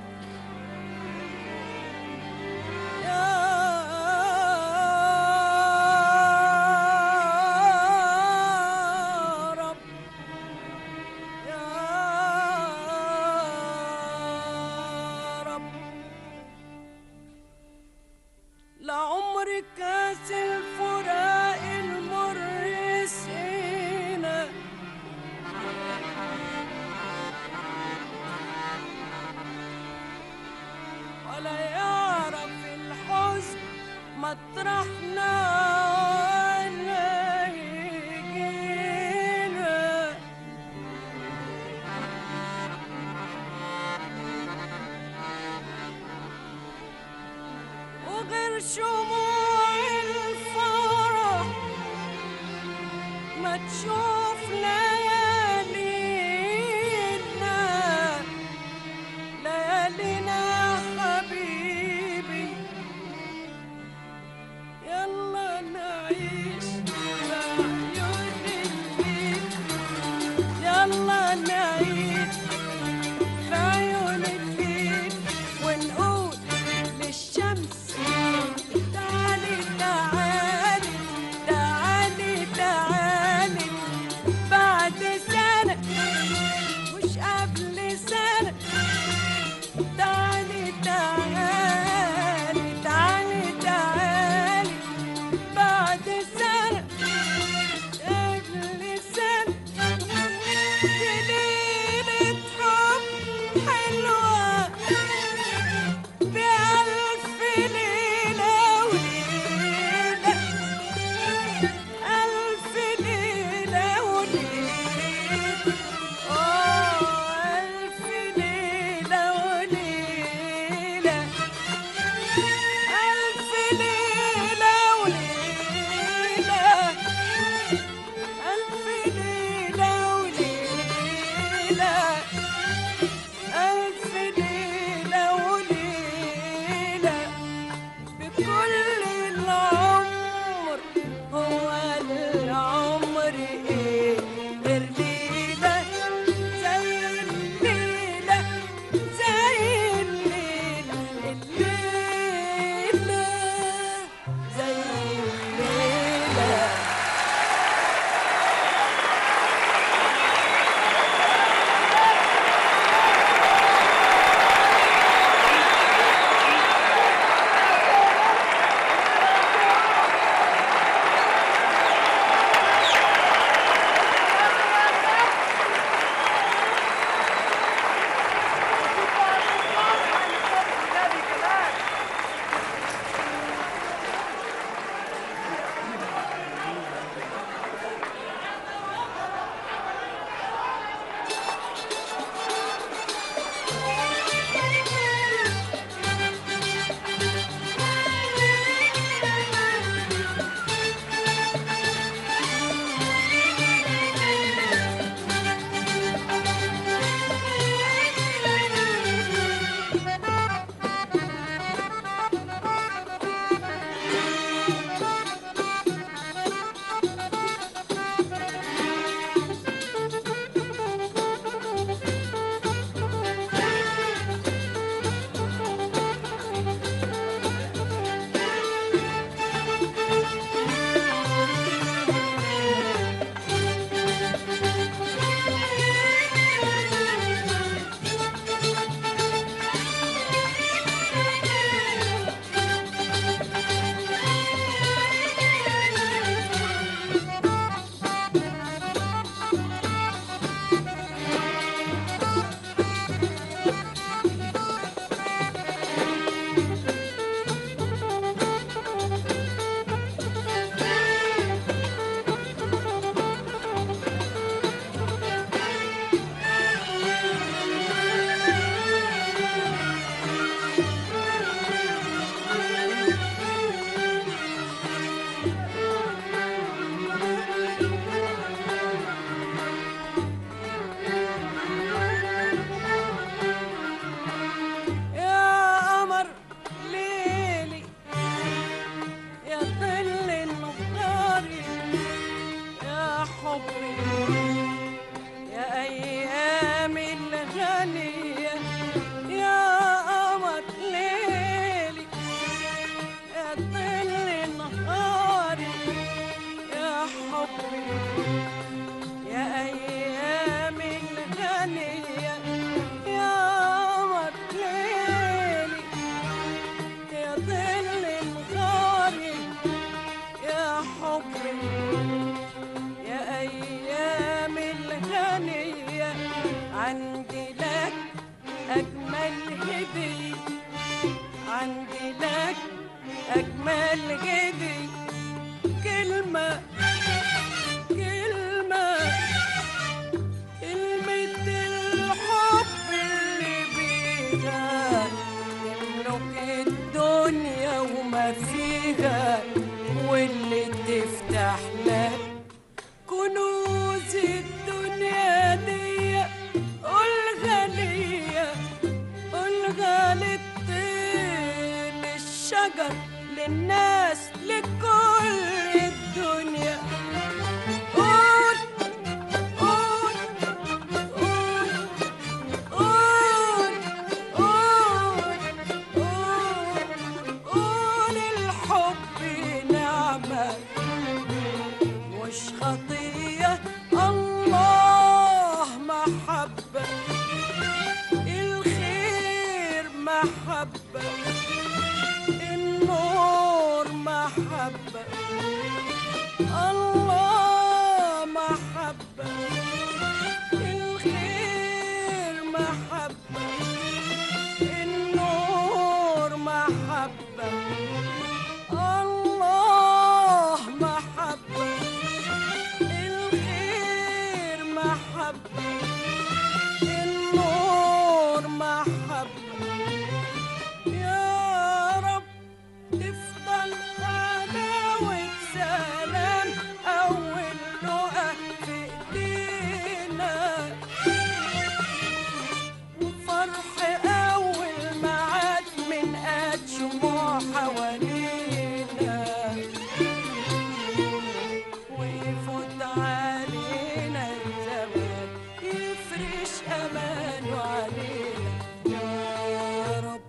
يا رب يا رب لعمر كاس الفراق المر يسقينا ولا يعرف الحزن مطرحنا ولا يجينا وغير شموع الفرح ما تشوف ليالينا ليالينا حبيبي يلا نعيش بعيون البيت يلا نعيش في عيون البيت ونقول للشمس تعالي تعالي تعالي تعالي بعد سنة مش قبل سنة تعالي تعالي تعالي تعالي بعد سنة أجمل جدي كلمة كلمة كلمة الحب اللي بيها تملك الدنيا وما فيها واللي تفتح لك كنوز الدنيا دي قولها ليا قولها للطين الشجر للناس لكل الدنيا قول قول قول قول قول قول قول الحب نعمة مش خطية الله محبة الخير محبة النور محبة الله محبة الخير محبة النور محبة الله محبة الخير محبة النور محبة يا رب تفضل حلاوة سلام أول لقا في إيدينا وفرح أول معاد من قد شموع حوالينا ويفوت علينا الزمان يفرش أمانه علينا يا رب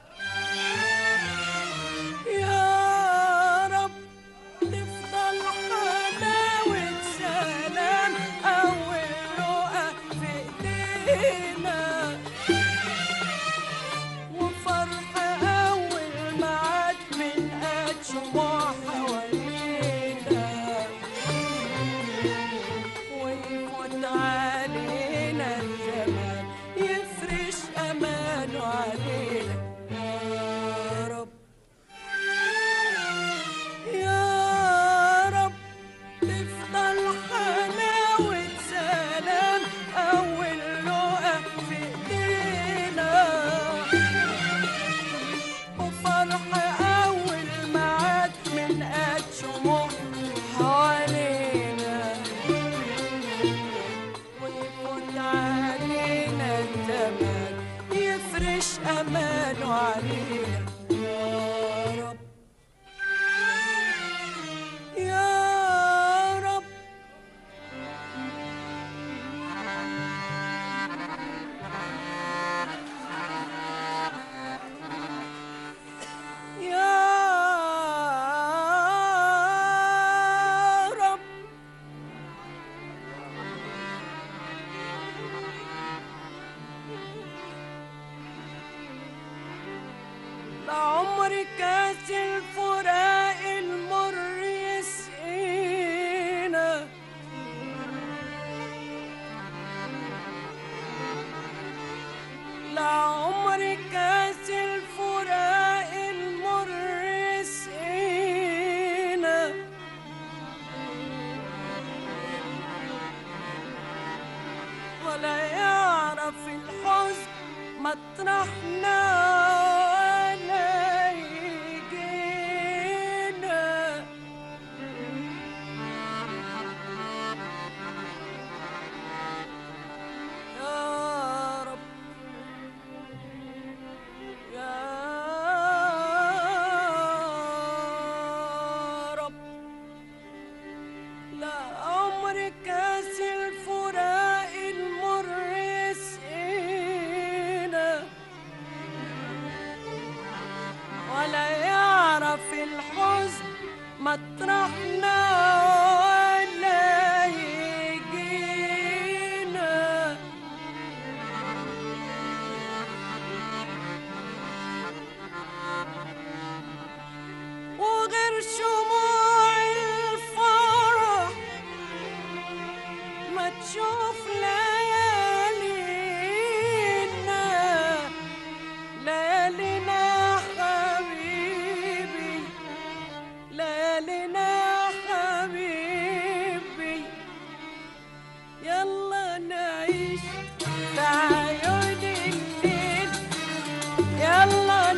يا رب تفضل حلاوة سلام أول لقا في إيدينا وفرح أول معاد من قد شموع حوالينا ويفوت علينا الزمان يفرش أمانه علينا يا رب يا رب تفضل حلاوة سلام أول لقا في إيدينا وفرح أول معاد من قد شموع حوالينا ويفوت علينا الزمان يفرش أمانه علينا يا رب يا رب يا رب لعمر كاس الفراق المر يسقينا لعمر كاس الفراق المر يسقينا ولا يعرف الحزن مطرحنا ولا يجينا يا رب يا رب لا عمر كاس الفراق المر يسقينا ولا يعرف الحزن مطرحنا ولا يجينا وغير شموع الفرح ما تشوف ليالينا ليالينا حبيبي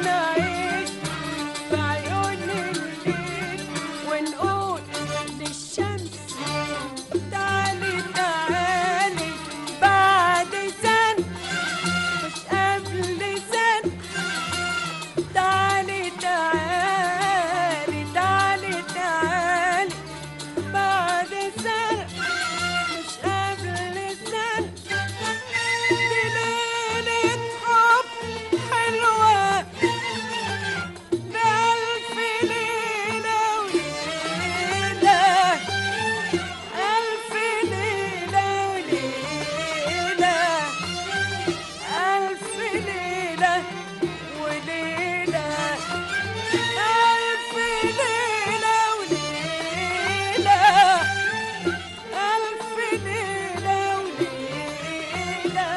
نعيش بعيون الليل ونقول للشمس تعالي تعالي بعد سنة مش قبل سنة تعالي تعالي تعالي تعالي بعد سنة مش قبل سنة دي ليلة حب حلوة بألف ليلة وليلة ألف ليلة وليلة ألف ليلة وليلة ألف ليلة وليلة ألف ليلة وليلة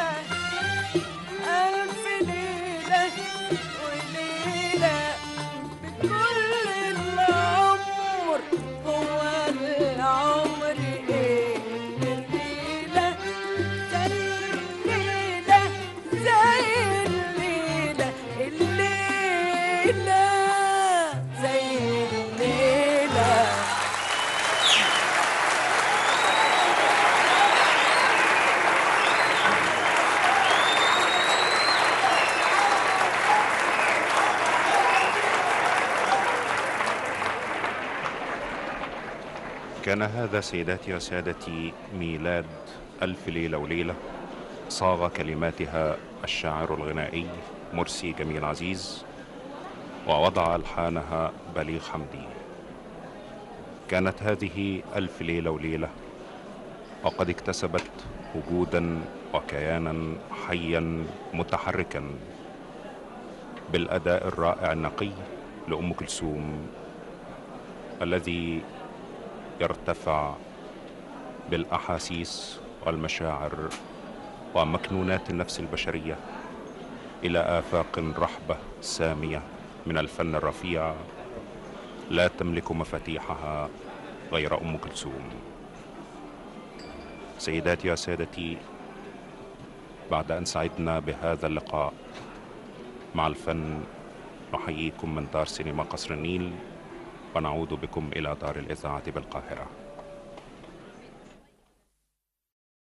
ألف ليلة وليلة بكل العمر هو العمر إيه الليلة زي الليلة زي الليلة الليلة زي الليلة كان هذا سيداتي وسادتي ميلاد ألف ليلة وليلة صاغ كلماتها الشاعر الغنائي مرسي جميل عزيز ووضع ألحانها بليغ حمدي كانت هذه ألف ليلة وليلة وقد اكتسبت وجودا وكيانا حيا متحركا بالأداء الرائع النقي لأم كلثوم الذي يرتفع بالاحاسيس والمشاعر ومكنونات النفس البشريه الى افاق رحبه ساميه من الفن الرفيع لا تملك مفاتيحها غير ام كلثوم سيداتي وسادتي بعد ان سعدنا بهذا اللقاء مع الفن نحييكم من دار سينما قصر النيل ونعود بكم إلى دار الإذاعة بالقاهرة